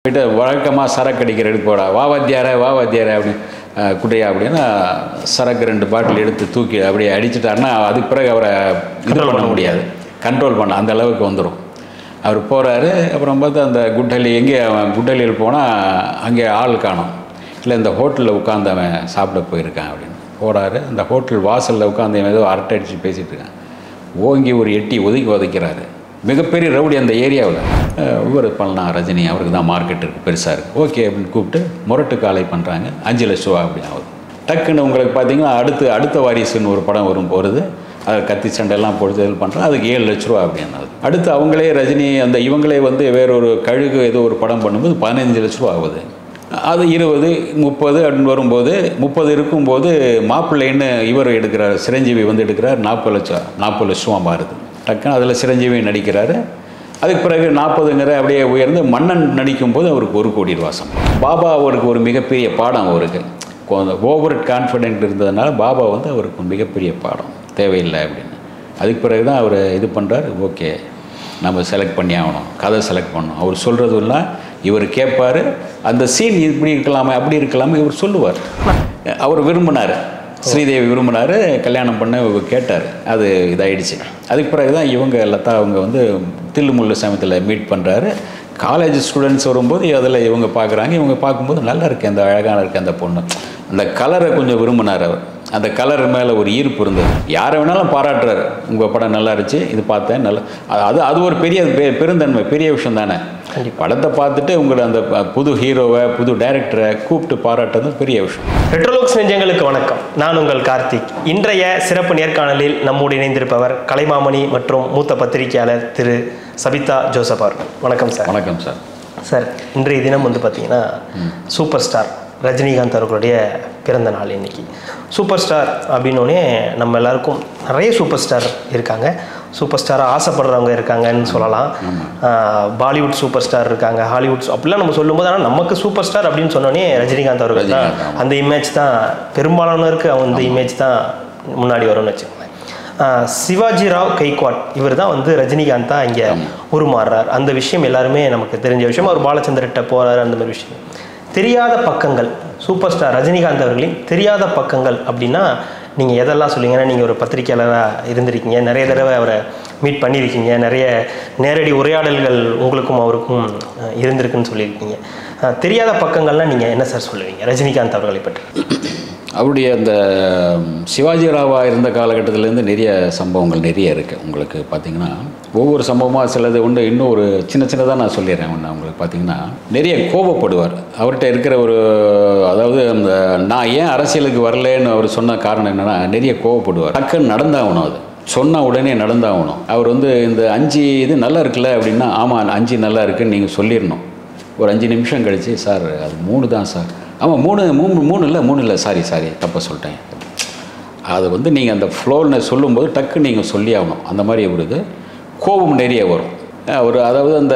போயிட்டு வழக்கமாக சரக்கு அடிக்கிற எடுத்து போடா வா வாத்தியார வா வாத்தியார அப்படின்னு அஹ், குட்டையா அப்படின்னா சரக்கு ரெண்டு பாட்டில் எடுத்து தூக்கி அப்படியே அடிச்சிட்டாருன்னா அதுக்கு பிறகு அவரை இது பண்ண முடியாது கண்ட்ரோல் பண்ண அந்த அளவுக்கு வந்துடும் அவர் போகிறாரு அப்புறம் பார்த்து அந்த குட்டலி எங்கே அவன் குட்டலியில் போனால் அங்கே ஆள் காணோம் இல்லை இந்த ஹோட்டலில் உட்காந்து அவன் சாப்பிட போயிருக்கான் அப்படின்னு போகிறாரு அந்த ஹோட்டல் வாசலில் உட்காந்து அவன் ஏதோ அரட்டை அடிச்சு பேசிகிட்டு இருக்கான் ஓங்கி ஒரு எட்டி ஒதுக்கி உதைக்கிறாரு மிகப்பெரிய ரவுடி அந்த ஏரியாவில் இவர் பண்ணலாம் ரஜினி அவருக்கு தான் மார்க்கெட் இருக்குது பெருசாக இருக்குது ஓகே அப்படின்னு கூப்பிட்டு முரட்டு காலை பண்ணுறாங்க அஞ்சு லட்ச ரூபா அப்படி ஆகுது டக்குன்னு உங்களுக்கு பார்த்தீங்கன்னா அடுத்து அடுத்த வாரிசுன்னு ஒரு படம் வரும் போகிறது அது கத்தி சண்டையெல்லாம் போட்டு இது பண்ணுறோம் அதுக்கு ஏழு லட்ச ரூபா அப்படின்னு ஆகுது அடுத்து அவங்களே ரஜினி அந்த இவங்களே வந்து வேறொரு கழுகு ஏதோ ஒரு படம் பண்ணும்போது பதினஞ்சு லட்ச ரூபா ஆகுது அது இருபது முப்பது அப்படின்னு வரும்போது முப்பது இருக்கும்போது மாப்பிள்ளைன்னு இவர் எடுக்கிறார் சிரஞ்சீவி வந்து எடுக்கிறார் நாற்பது லட்சம் நாற்பது லட்சமா மாறுது டக்குன்னு அதில் சிரஞ்சீவி நடிக்கிறாரு அதுக்கு பிறகு நாற்பதுங்கிற அப்படியே உயர்ந்து மன்னன் நடிக்கும்போது அவருக்கு ஒரு கோடி ரூபா சம்பளம் பாபா அவருக்கு ஒரு மிகப்பெரிய பாடம் அவருக்கு ஓவர் கான்ஃபிடென்ட் இருந்ததுனால பாபா வந்து அவருக்கு ஒரு மிகப்பெரிய பாடம் தேவையில்லை அப்படின்னு அதுக்கு பிறகு தான் அவர் இது பண்ணுறாரு ஓகே நம்ம செலக்ட் பண்ணி ஆகணும் கதை செலக்ட் பண்ணணும் அவர் சொல்கிறதுலாம் இவர் கேட்பார் அந்த சீன் இப்படி இருக்கலாமே அப்படி இருக்கலாமே இவர் சொல்லுவார் அவர் விரும்பினார் ஸ்ரீதேவி விரும்பினார் கல்யாணம் பண்ண இவர் கேட்டார் அது இதாயிடுச்சு அதுக்கு பிறகு தான் இவங்க லதா அவங்க வந்து தில்லுமுள்ளு சமயத்தில் மீட் பண்ணுறாரு காலேஜ் ஸ்டூடெண்ட்ஸ் வரும்போது அதில் இவங்க பார்க்குறாங்க இவங்க பார்க்கும்போது நல்லா இருக்கு அந்த அழகான இருக்கு அந்த பொண்ணு அந்த கலரை கொஞ்சம் விரும்பினார் அவர் அந்த கலர் மேலே ஒரு ஈர்ப்பு இருந்தது யாரை வேணாலும் பாராட்டுறாரு உங்கள் படம் நல்லா இருந்துச்சு இது பார்த்தேன் நல்லா அது- அது அது ஒரு பெரிய பெ- பெருந்தன்மை பெரிய விஷயம் தானே படத்தை பார்த்துட்டு உங்களை அந்த ப- புது ஹீரோவை புது டைரக்டரை கூப்பிட்டு பாராட்டுறது பெரிய விஷயம் ரெட்ரோலோக்ஸ் நெஞ்சங்களுக்கு வணக்கம் நான் உங்கள் கார்த்திக் இன்றைய சிறப்பு நேர்காணலில் நம்மோடு இணைந்திருப்பவர் கலைமாமணி மற்றும் மூத்த பத்திரிகையாளர் திரு சபிதா ஜோசப் அவர்கள் வணக்கம் சார் வணக்கம் சார் சார் இன்றைய தினம் வந்து பார்த்தீங்கன்னா சூப்பர் ஸ்டார் ரஜினிகாந்த் அவர்களுடைய பிறந்த நாள் இன்னைக்கு சூப்பர் ஸ்டார் அப்படின்னோடனே நம்ம எல்லாருக்கும் நிறைய சூப்பர் ஸ்டார் இருக்காங்க சூப்பர் ஸ்டாராக ஆசைப்படுறவங்க இருக்காங்கன்னு சொல்லலாம் ஆஹ் பாலிவுட் சூப்பர் ஸ்டார் இருக்காங்க ஹாலிவுட் அப்படிலாம் நம்ம சொல்லும்போது ஆனால் நமக்கு சூப்பர் ஸ்டார் அப்படின்னு சொன்னோடனே ரஜினிகாந்த் அவர்கள் தான் ரஜினிகாந்த், ஆமா. அந்த இமேஜ் தான் பெரும்பாலானோருக்கு அந்த இமேஜ் தான் முன்னாடி வரும்னு வச்சுக்கோங்களேன் ஆஹ் சிவாஜி ராவ் கைக்வாட் இவர் தான் வந்து ரஜினிகாந்த் தான் இங்கே உருமாறுறார் அந்த விஷயம் எல்லாருமே நமக்கு தெரிஞ்ச விஷயம் அவர் பாலச்சந்திரட்ட போறாரு அந்த மாதிரி விஷயம் தெரியாத பக்கங்கள் சூப்பர் ஸ்டார் ரஜினிகாந்த் அவர்களின் தெரியாத பக்கங்கள் அப்படின்னா நீங்கள் எதெல்லாம் சொல்லுவீங்கன்னா நீங்கள் ஒரு பத்திரிக்கையாளராக இருந்திருக்கீங்க நிறைய தடவை அவரை மீட் பண்ணியிருக்கீங்க நிறைய நேரடி உரையாடல்கள் உங்களுக்கும் அவருக்கும் அஹ், இருந்திருக்குன்னு சொல்லியிருக்கீங்க அஹ், தெரியாத பக்கங்கள்லாம் நீங்கள் என்ன சார் சொல்லுவீங்க ரஜினிகாந்த் அவர்களை பற்றி அவருடைய அந்த சிவாஜி ராவா இருந்த காலகட்டத்திலேருந்து நிறைய சம்பவங்கள் நிறைய இருக்குது உங்களுக்கு பார்த்தீங்கன்னா ஒவ்வொரு சம்பவமாக சிலது உண்டு இன்னும் ஒரு சின்ன சின்னதாக நான் சொல்லிடுறேன் ஒன்று உங்களுக்கு பார்த்தீங்கன்னா நிறைய கோபப்படுவார் அவர்கிட்ட இருக்கிற ஒரு அதாவது அந்த நான் ஏன் அரசியலுக்கு வரலேன்னு அவர் சொன்ன காரணம் என்னென்னா நிறைய கோவப்படுவார் டக்குன்னு நடந்தாகணும் அது சொன்ன உடனே நடந்தாகணும் அவர் வந்து இந்த அஞ்சு இது நல்லா இருக்குல்ல அப்படின்னா ஆமாம் அஞ்சு நல்லா இருக்குன்னு நீங்கள் சொல்லிடணும் ஒரு அஞ்சு நிமிஷம் கழிச்சு சார் அது மூணு தான் சார் ஆமாம் மூணு மூணு மூணு இல்லை மூணு இல்லை சாரி சாரி தப்பாக சொல்லிட்டேன் அது வந்து நீங்கள் அந்த ஃப்ளோவில் சொல்லும்போது டக்கு நீங்கள் சொல்லி ஆகணும் அந்த மாதிரி ஒரு இது கோபம் நிறைய வரும் அஹ் ஒரு அதாவது அந்த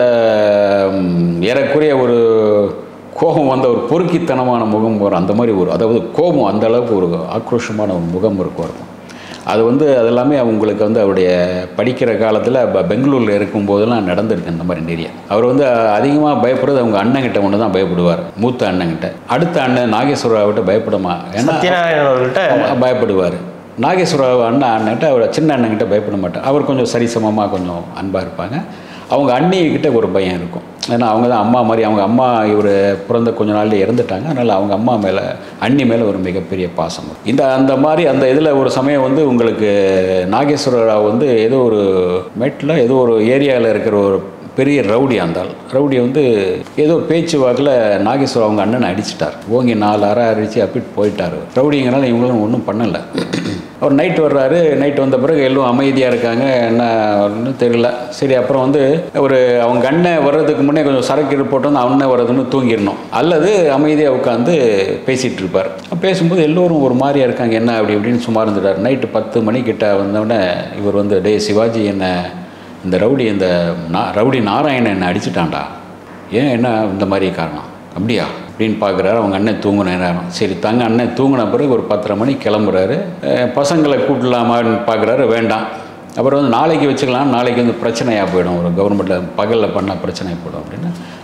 ம், ஏறக்குறைய ஒரு கோபம் வந்த ஒரு பொறுக்கித்தனமான முகம் வரும் அந்த மாதிரி ஒரு அதாவது கோபம் அந்த அளவுக்கு ஒரு ஆக்ரோஷமான ஒரு முகம் இருக்கும் இருக்கும் அது வந்து அதெல்லாமே அவங்களுக்கு வந்து அவருடைய படிக்கிற காலத்தில் பெங்களூரில் இருக்கும்போதெல்லாம் நடந்திருக்கு இந்த மாதிரி நிறைய அவர் வந்து அதிகமாக பயப்படுறது அவங்க அண்ணங்கிட்ட ஒன்று தான் பயப்படுவார் மூத்த அண்ணங்கிட்ட அடுத்த அண்ணன் நாகேஸ்வராவிட்ட பயப்படமா ஏன்னா சத்யநாராயணன் அவர்கள்ட்ட பயப்படுவார் நாகேஸ்வர அண்ணா அண்ணன்கிட்ட அவர் சின்ன அண்ணன்கிட்ட பயப்பட மாட்டார் அவர் கொஞ்சம் சரிசமமாக கொஞ்சம் அன்பாக இருப்பாங்க அவங்க அண்ணிக்கிட்ட ஒரு பயம் இருக்கும் ஏன்னா அவங்க தான் அம்மா மாதிரி அவங்க அம்மா இவர் பிறந்த கொஞ்ச நாள்ல இறந்துட்டாங்க அதனால் அவங்க அம்மா மேலே அண்ணி மேலே ஒரு மிகப்பெரிய பாசம் இருக்கும். இந்த அந்த மாதிரி அந்த இதில் ஒரு சமயம் வந்து உங்களுக்கு நாகேஸ்வர ராவ் வந்து ஏதோ ஒரு மெட்டில் ஏதோ ஒரு ஏரியாவில் இருக்கிற ஒரு பெரிய ரவுடி ஆந்தாள் ரவுடி வந்து ஏதோ பேச்சு வாக்கில் நாகேஸ்வர அவங்க அண்ணனை அடிச்சிட்டார் ஓங்கி நாலு அரை அடித்து அப்பிட்டு போயிட்டார் ரவுடிங்கனால இவங்களும் ஒன்றும் பண்ணலை அவர் நைட் வர்றாரு நைட் வந்த பிறகு எல்லாம் அமைதியாக இருக்காங்க என்ன ஒன்றும் தெரியல சரி அப்புறம் வந்து ஒரு அவங்க அண்ணன் வர்றதுக்கு முன்னே கொஞ்சம் சரக்கு போட்டு வந்து அவனே வர்றதுன்னு தூங்கிடணும் அல்லது அமைதியாக உட்காந்து பேசிகிட்டு இருப்பார் பேசும்போது எல்லோரும் ஒரு மாதிரியா இருக்காங்க என்ன அப்படி இப்படின்னு சும்மா இருந்துட்டார் நைட்டு பத்து மணிக்கிட்ட வந்தவுடனே இவர் வந்து டே சிவாஜி என்ன இந்த ரவுடி இந்த நா ரவுடி நாராயணன் என்னை அடிச்சிட்டான்டா ஏன் என்ன இந்த மாதிரி காரணம் அப்படியா அப்படின்னு பார்க்குறாரு அவங்க அண்ணன் தூங்கின நேரம் சரி தங்க அண்ணன் தூங்கின பிறகு ஒரு பத்தரை மணிக்கு கிளம்புறாரு அஹ் பசங்களை கூட்டலாமான்னு பார்க்குறாரு வேண்டாம் அப்புறம் வந்து நாளைக்கு வச்சுக்கலாம் நாளைக்கு வந்து பிரச்சனையாக போயிடும் ஒரு கவர்மெண்ட்டில் பகலில் பண்ணால் பிரச்சனை போயிடும் அப்படின்னு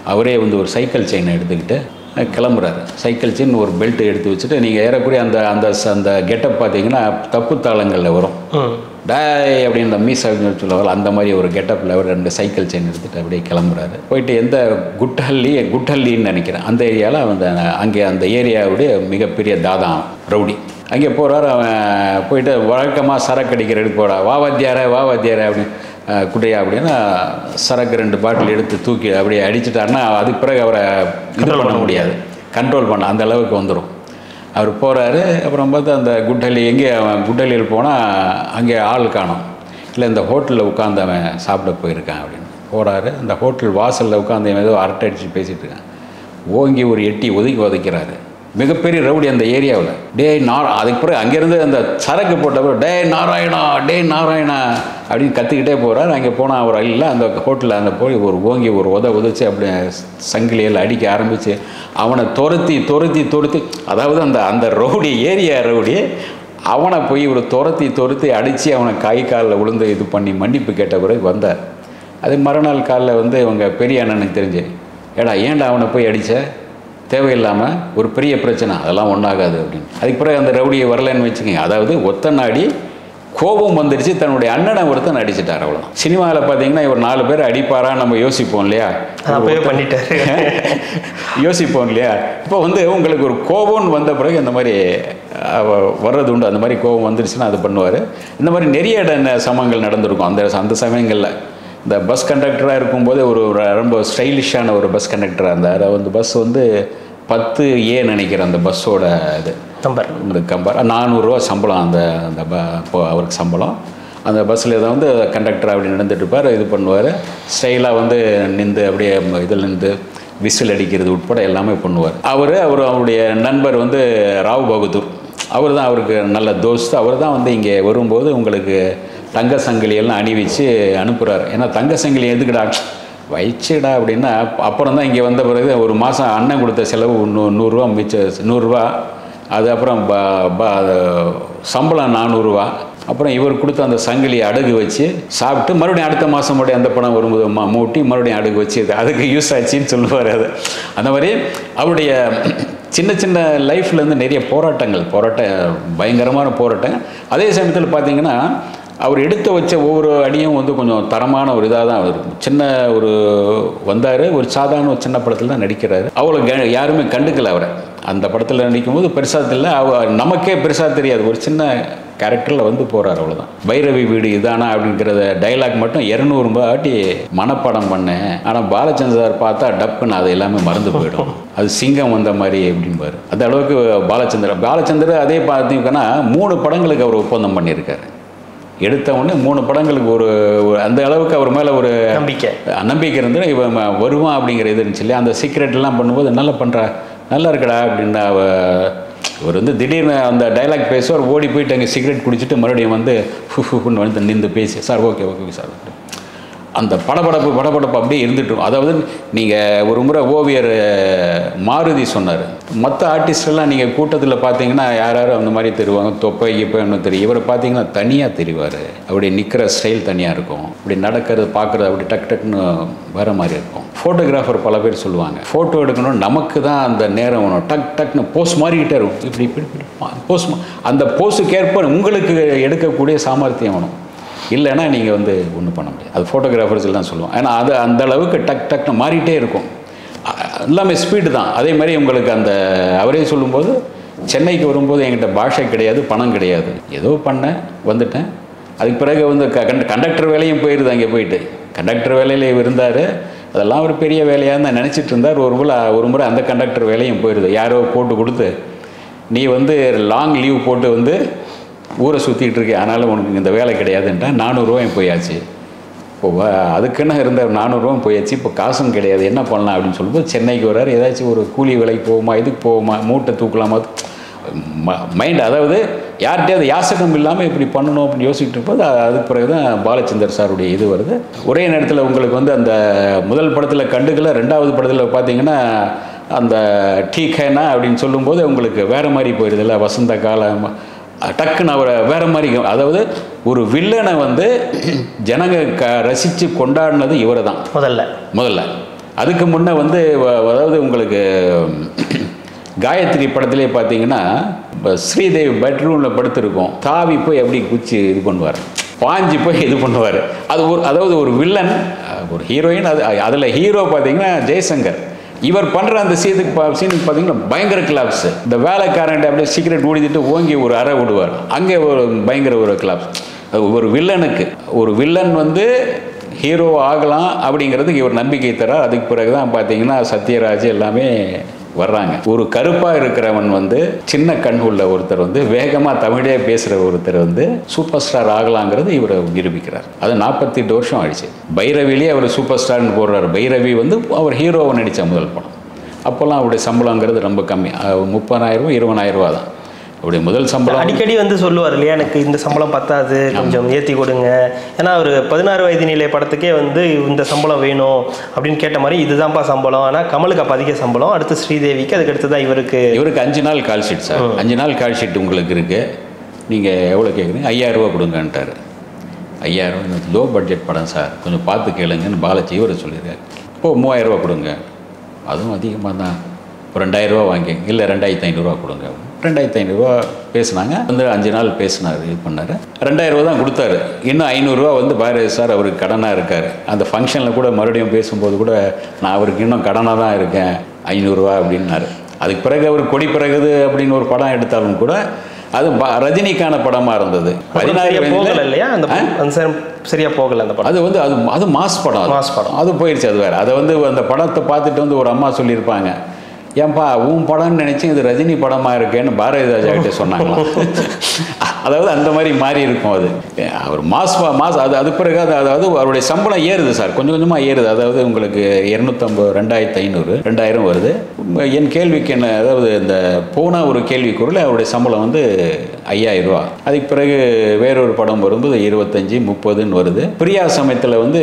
அவரே வந்து ஒரு சைக்கிள் செயினை எடுத்துக்கிட்டு அஹ், கிளம்புறாரு சைக்கிள் செயின் ஒரு பெல்ட் எடுத்து வச்சுட்டு நீங்கள் ஏறக்குறைய அந்த அந்த அந்த கெட்டப் பார்த்தீங்கன்னா தப்பு தாளங்களில் வரும் ம் டாய் அப்படின்னு இந்த மீஸ் அப்படின்னு சொல்லுவாங்க அந்த மாதிரி ஒரு கெட்டப்பில் ஒரு ரெண்டு சைக்கிள் செயின் எடுத்துகிட்டு அப்படியே கிளம்புறாரு போயிட்டு எந்த குட்டஹள்ளி குட்டஹள்ளின்னு நினைக்கிறேன் அந்த ஏரியாவில் அந்த அங்கே அந்த ஏரியாவுடைய மிகப்பெரிய தாதான் ரவுடி அங்கே போகிறாரு அவன் போயிட்டு வழக்கமாக சரக்கு அடிக்கிறதுக்கு போடா வா வாத்தியார வா வாத்தியார அப்படின்னு அஹ், குட்டையா அப்படின்னா சரக்கு ரெண்டு பாட்டில் எடுத்து தூக்கி அப்படியே அடிச்சிட்டாருன்னா அதுக்கு பிறகு அவரை இது பண்ண முடியாது கண்ட்ரோல் பண்ண அந்த அளவுக்கு வந்துடும் அவர் போகிறாரு அப்புறம் பார்த்தா அந்த குட்டலி எங்கே அவன் குட்டலியில் போனால் அங்கே ஆள் காணோம் இல்லை இந்த ஹோட்டலில் உட்காந்து அவன் சாப்பிட போயிருக்கான் அப்படின்னு போகிறாரு அந்த ஹோட்டல் வாசலில் உட்காந்து அவன் ஏதோ அரட்டை அடிச்சு பேசிகிட்டு இருக்கான் ஓங்கி ஒரு எட்டி ஒதுக்கி உதைக்கிறாரு மிகப்பெரிய ரவுடி அந்த ஏரியாவில் டே நார் அதுக்கு பிறகு அங்கேருந்து அந்த சரக்கு போட்டப்போ டே நாராயணா டே நாராயணா அப்படின்னு கத்திக்கிட்டே போகிறார் அங்கே போனால் அவர் இல்லை அந்த ஹோட்டலில் அந்த போய் ஒரு ஓங்கி ஒரு உத உதைச்சு அப்படி சங்கிலியில் அடிக்க ஆரம்பித்து அவனை துரத்தி துரத்தி துரத்தி அதாவது அந்த அந்த ரவுடி ஏரியா ரவுடி அவனை போய் ஒரு துரத்தி துரத்தி அடித்து அவனை கை காலில் விழுந்து இது பண்ணி மன்னிப்பு கேட்ட பிறகு வந்தார் அது மறுநாள் காலைல வந்து இவங்க பெரிய அண்ணனுக்கு தெரிஞ்சு ஏடா ஏன்டா அவனை போய் அடித்த தேவையில்லாமல் ஒரு பெரிய பிரச்சனை அதெல்லாம் ஒன்றாகாது அப்படின்னு அதுக்கு பிறகு அந்த ரவுடியை வரலன்னு வச்சுக்கோங்க அதாவது ஒத்த நாடி கோபம் வந்துடுச்சு தன்னுடைய அண்ணனை ஒருத்தன் அடிச்சிட்டார் அவ்வளோ சினிமாவில் பார்த்தீங்கன்னா இவர் நாலு பேர் அடிப்பாரா நம்ம யோசிப்போம் இல்லையா அது அப்பவே பண்ணிட்டாரு யோசிப்போம் இல்லையா இப்போ வந்து உங்களுக்கு ஒரு கோபம்னு வந்த பிறகு இந்த மாதிரி அஹ், வர்றது உண்டு அந்த மாதிரி கோபம் வந்துருச்சுன்னா அது பண்ணுவார் இந்த மாதிரி நிறைய இட சமயங்கள் நடந்திருக்கும் அந்த அந்த சமயங்களில் இந்த பஸ் கண்டக்டராக இருக்கும்போது ஒரு ஒரு ரொம்ப ஸ்டைலிஷான ஒரு பஸ் கண்டக்டராக இருந்தார் வந்து பஸ் வந்து பத்து ஏ நினைக்கிறேன் அந்த பஸ்ஸோட இது நம்பர் இந்த கம்பேர் நானூறுரூவா சம்பளம் அந்த அந்த ப இப்போ அவருக்கு சம்பளம் அந்த பஸ்ஸில் இதை வந்து கண்டக்டர் அப்படி நடந்துட்டு இருப்பார் இது பண்ணுவார் ஸ்டைலாக வந்து நின்று அப்படியே இதில் நின்று விசில் அடிக்கிறது உட்பட எல்லாமே பண்ணுவார் அவர் அவர் அவருடைய நண்பர் வந்து ராவ் பகதூர் அவர் தான் அவருக்கு நல்ல தோஸ்த் அவர் தான் வந்து இங்கே வரும்போது உங்களுக்கு தங்க சங்கிலி எல்லாம் அணிவிச்சு அனுப்புகிறார் ஏன்னா தங்க சங்கிலி எதுக்குடா வயிச்சுடா அப்படின்னா அப்புறம் தான் இங்கே வந்த பிறகு ஒரு மாதம் அண்ணன் கொடுத்த செலவு நூ நூறுரூவா மிச்சம் நூறுரூவா அது அப்புறம் ப ப சம்பளம் நானூறுரூவா அப்புறம் இவர் கொடுத்த அந்த சங்கிலியை அடகு வச்சு சாப்பிட்டு மறுபடியும் அடுத்த மாதம் மறுபடியும் அந்த பணம் வரும்போது ம மூட்டி மறுபடியும் அடகு வச்சு இது அதுக்கு யூஸ் ஆச்சுன்னு சொல்லுவார் அது அந்த மாதிரி அவருடைய சின்ன சின்ன லைஃப்லேருந்து நிறைய போராட்டங்கள் போராட்ட பயங்கரமான போராட்டம் அதே சமயத்தில் பார்த்தீங்கன்னா அவர் எடுத்து வச்ச ஒவ்வொரு அடியும் வந்து கொஞ்சம் தரமான ஒரு இதாக தான் இருக்கும் சின்ன ஒரு வந்தார் ஒரு சாதாரண ஒரு சின்ன படத்தில் தான் நடிக்கிறாரு அவ்வளோ க- யாருமே கண்டுக்கல அவரை அந்த படத்தில் நடிக்கும்போது பெருசாக இல்லை அவ நமக்கே பெருசாக தெரியாது ஒரு சின்ன கேரக்டரில் வந்து போகிறார் அவ்வளோதான் பைரவி வீடு இதானா அப்படிங்கிறத டைலாக் மட்டும் இரநூறு வாட்டி மனப்பாடம் பண்ணேன் ஆனால் பாலச்சந்தர் சார் பார்த்தா டப்புன்னு அது எல்லாமே மறந்து போயிடும் அது சிங்கம் வந்த மாதிரி அப்படிம்பாரு அந்த அளவுக்கு பாலச்சந்தர் பாலச்சந்தர் அதே பார்த்தீங்கன்னா மூணு படங்களுக்கு அவர் ஒப்பந்தம் பண்ணியிருக்காரு எடுத்த உடனே மூணு படங்களுக்கு ஒரு ஒரு- அந்த அளவுக்கு அவர் மேலே ஒரு நம்பிக்கை நம்பிக்கை இருந்து இவன் ம- வருவான் அப்படிங்கிற இது இருந்துச்சு இல்லையா அந்த சீக்ரெட் எல்லாம் பண்ணும்போது நல்லா பண்ணுறா நல்லா இருக்கடா அப்படின்னு அவ இவர் வந்து திடீர்னு அந்த டைலாக் பேசுவார் ஓடி போயிட்டு அங்கே சிகரெட் குடிச்சிட்டு மறுபடியும் வந்து ஃபுன்னு வந்து நின்று பேசி சார் ஓகே ஓகே சார் அந்த படபடப்பு படபடப்பு அப்படியே இருந்துட்டு இருக்கும். அதாவது நீங்கள் ஒரு முறை ஓவியர் அஹ், மாருதி சொன்னார் மற்ற ஆர்டிஸ்டெல்லாம் நீங்கள் கூட்டத்தில் பார்த்தீங்கன்னா யார் யாரும் அந்த மாதிரி தெரிவாங்க தொப்பை இப்போ என்ன தெரியும் இவரை பார்த்தீங்கன்னா தனியாக தெரிவார் அப்படி நிற்கிற ஸ்டைல் தனியாக இருக்கும் இப்படி நடக்கிறது பார்க்குறது அப்படி டக் டக்குன்னு வேறு மாதிரி இருக்கும் ஃபோட்டோகிராஃபர் பல பேர் சொல்லுவாங்க ஃபோட்டோ எடுக்கணும் நமக்கு தான் அந்த நேரம் வேணும் டக் டக்னு போஸ் மாறிக்கிட்டே இருக்கும் இப்படி இப்படி இப்படி போஸ் அந்த போஸுக்கேற்ப உங்களுக்கு எடுக்கக்கூடிய சாமர்த்தியம் வேணும் இல்லைன்னா நீங்கள் வந்து ஒன்றும் பண்ண முடியாது அது ஃபோட்டோகிராஃபர்ஸ் எல்லாம் சொல்லுவோம் ஏன்னா அது அந்த அளவுக்கு டக் டக்னு மாறிட்டே இருக்கும் அ- எல்லாமே ஸ்பீடு தான் அதே மாதிரி உங்களுக்கு அந்த அவரே சொல்லும்போது சென்னைக்கு வரும்போது என்கிட்ட பாஷை கிடையாது பணம் கிடையாது ஏதோ பண்ணேன் வந்துட்டேன் அதுக்கு பிறகு வந்து க கண்ட கண்டக்டர் வேலையும் போயிருது அங்கே போயிட்டு கண்டக்டர் வேலையில் இருந்தார் அதெல்லாம் ஒரு பெரிய வேலையாக தான் நினச்சிட்டு இருந்தார் ஒரு முறை ஒரு முறை அந்த கண்டக்டர் வேலையும் போயிருது யாரோ போட்டு கொடுத்து நீ வந்து லாங் லீவ் போட்டு வந்து ஊரை சுற்றிட்டு இருக்க அதனால் உனக்கு இந்த வேலை கிடையாதுன்ட்டா நானூறுரூவாயும் போயாச்சு இப்போ வ- அதுக்குன்னு இருந்த நானூறுரூவா போயாச்சு இப்போ காசும் கிடையாது என்ன பண்ணலாம் அப்படின்னு சொல்லும்போது சென்னைக்கு வர்றாரு ஏதாச்சும் ஒரு கூலி வேலைக்கு போவோமா இதுக்கு போவோமா மூட்டை தூக்கலாமா மைண்ட் அதாவது யார்கிட்டயாவது யாசகம் இல்லாமல் இப்படி பண்ணணும் அப்படின்னு யோசிச்சுட்டு இருப்போது அது- அதுக்கு பிறகு தான் பாலச்சந்தர் சாருடைய இது வருது ஒரே நேரத்தில் உங்களுக்கு வந்து அந்த முதல் படத்தில் கண்டுக்கல ரெண்டாவது படத்தில் பார்த்தீங்கன்னா அந்த டீக்கேனா அப்படின்னு சொல்லும்போது உங்களுக்கு வேறு மாதிரி போயிடுதுல்ல வசந்த காலம் டக்குன்னு அவரை வேற மாதிரி அதாவது ஒரு வில்லனை வந்து ஜனங்க க ரசித்து கொண்டாடினது இவரை தான் முதல்ல முதல்ல அதுக்கு முன்னே வந்து வ- அதாவது உங்களுக்கு காயத்ரி படத்திலே பார்த்தீங்கன்னா இப்போ ஸ்ரீதேவி பெட்ரூமில் படுத்திருக்கோம் தாவி போய் எப்படி குச்சி இது பண்ணுவார் பாஞ்சு போய் இது பண்ணுவார் அது ஒரு அதாவது ஒரு வில்லன் அஹ், ஒரு ஹீரோயின் அது அதில் ஹீரோ பார்த்தீங்கன்னா ஜெய்சங்கர் இவர் பண்ணுற அந்த சீனுக்கு பா சீனுக்கு பார்த்தீங்கன்னா பயங்கர கிளாப்ஸ் இந்த வேலைக்காரன்ட்ட அப்படியே சீக்கிரட் ஊடிட்டு ஓங்கி ஒரு அறை விடுவார் அங்கே ஒரு பயங்கர ஒரு கிளாப்ஸ் ஒரு வில்லனுக்கு ஒரு வில்லன் வந்து ஹீரோ ஆகலாம் அப்படிங்கிறதுக்கு இவர் நம்பிக்கை தரார் அதுக்கு பிறகு தான் பார்த்தீங்கன்னா சத்யராஜ் எல்லாமே வர்றாங்க ஒரு கருப்பாக இருக்கிறவன் வந்து சின்ன கண் உள்ள ஒருத்தர் வந்து வேகமாக தமிழே பேசுகிற ஒருத்தர் வந்து சூப்பர் ஸ்டார் ஆகலாங்கிறது இவர் நிரூபிக்கிறார் அது நாற்பத்தி எட்டு வருஷம் ஆயிடுச்சு பைரவிலேயே அவர் சூப்பர் ஸ்டார்னு போடுறாரு பைரவி வந்து அவர் ஹீரோவை நடித்த முதல் படம் அப்போல்லாம் அவருடைய சம்பளங்கிறது ரொம்ப கம்மி அஹ் முப்பதாயிரம் இருபதாயிரம் ரூபா தான் அவருடைய முதல் சம்பளம் அடிக்கடி வந்து சொல்லுவார் இல்லையா எனக்கு இந்த சம்பளம் பத்தாது கொஞ்சம் ஏற்றி கொடுங்க ஏன்னா அவர் பதினாறு வயது நிலை படத்துக்கே வந்து இந்த சம்பளம் வேணும் அப்படின்னு கேட்ட மாதிரி இதுதான்ப்பா சம்பளம் ஆனால் கமலுக்கு அப்போ அதிக சம்பளம் அடுத்து ஸ்ரீதேவிக்கு அதுக்கு அடுத்து தான் இவருக்கு இவருக்கு அஞ்சு நாள் கால் ஷீட் சார் அஞ்சு நாள் கால் ஷீட் உங்களுக்கு இருக்கு நீங்கள் எவ்வளோ கேட்குறீங்க ஐயாயிரம் ரூபா கொடுங்கன்ட்டாரு ஐயாயிரம் ரூபா லோ பட்ஜெட் படம் சார் கொஞ்சம் பார்த்து கேளுங்கன்னு பாலாஜி இவரை சொல்லியிருக்காரு ஓ மூவாயிரம் ரூபா கொடுங்க அதுவும் அதிகமாக தான் ஒரு ரெண்டாயிரம் ரூபா வாங்கி இல்லை ரெண்டாயிரத்தி ஐநூறுரூவா கொடுங்க ரெண்டாயிரத்தி ஐநூறுரூவா பேசுனாங்க வந்து அஞ்சு நாள் பேசினார் இது பண்ணார் ரெண்டாயிரம் ரூபா தான் கொடுத்தாரு இன்னும் ஐநூறுரூவா வந்து பாரதி சார் அவருக்கு கடனாக இருக்கார் அந்த ஃபங்க்ஷனில் கூட மறுபடியும் பேசும்போது கூட நான் அவருக்கு இன்னும் கடனாக தான் இருக்கேன் ஐநூறுரூவா அப்படின்னாரு அதுக்கு பிறகு அவர் கொடி பிறகுது அப்படின்னு ஒரு படம் எடுத்தாலும் கூட அது ப- ரஜினிக்கான படமாக இருந்தது பதினாறு சரியா போகல வயதுல இல்லையா அந்த ஆ? அந்த சரி- சரியா போகல அந்த படம் அது வந்து அது அது மாஸ் படம் அது. மாஸ் படம். அது போயிடுச்சு அது வேறு அதை வந்து அந்த படத்தை பார்த்துட்டு வந்து ஒரு அம்மா சொல்லியிருப்பாங்க ஏன்பா உன் படம்னு நினச்சி இது ரஜினி படமாக இருக்கேன்னு பாரதி ராஜா கிட்ட சொன்னாங்களாம் அதாவது அந்த மாதிரி மாறி இருக்கும் அது அவர் மாஸ் பா- மாஸ் அது அது பிறகு அது அதாவது அவருடைய சம்பளம் ஏறுது சார் கொஞ்சம் கொஞ்சமாக ஏறுது அதாவது உங்களுக்கு இரநூத்தம்பது ரெண்டாயிரத்து ஐநூறு ரெண்டாயிரம் வருது என் கேள்விக்கு என்ன அதாவது இந்த போன ஒரு கேள்விக்குறில் அவருடைய சம்பளம் வந்து ஐயாயிரம் ரூபா அதுக்கு பிறகு வேறொரு படம் வரும்போது இருபத்தஞ்சி முப்பதுன்னு வருது பிரியா சமயத்தில் வந்து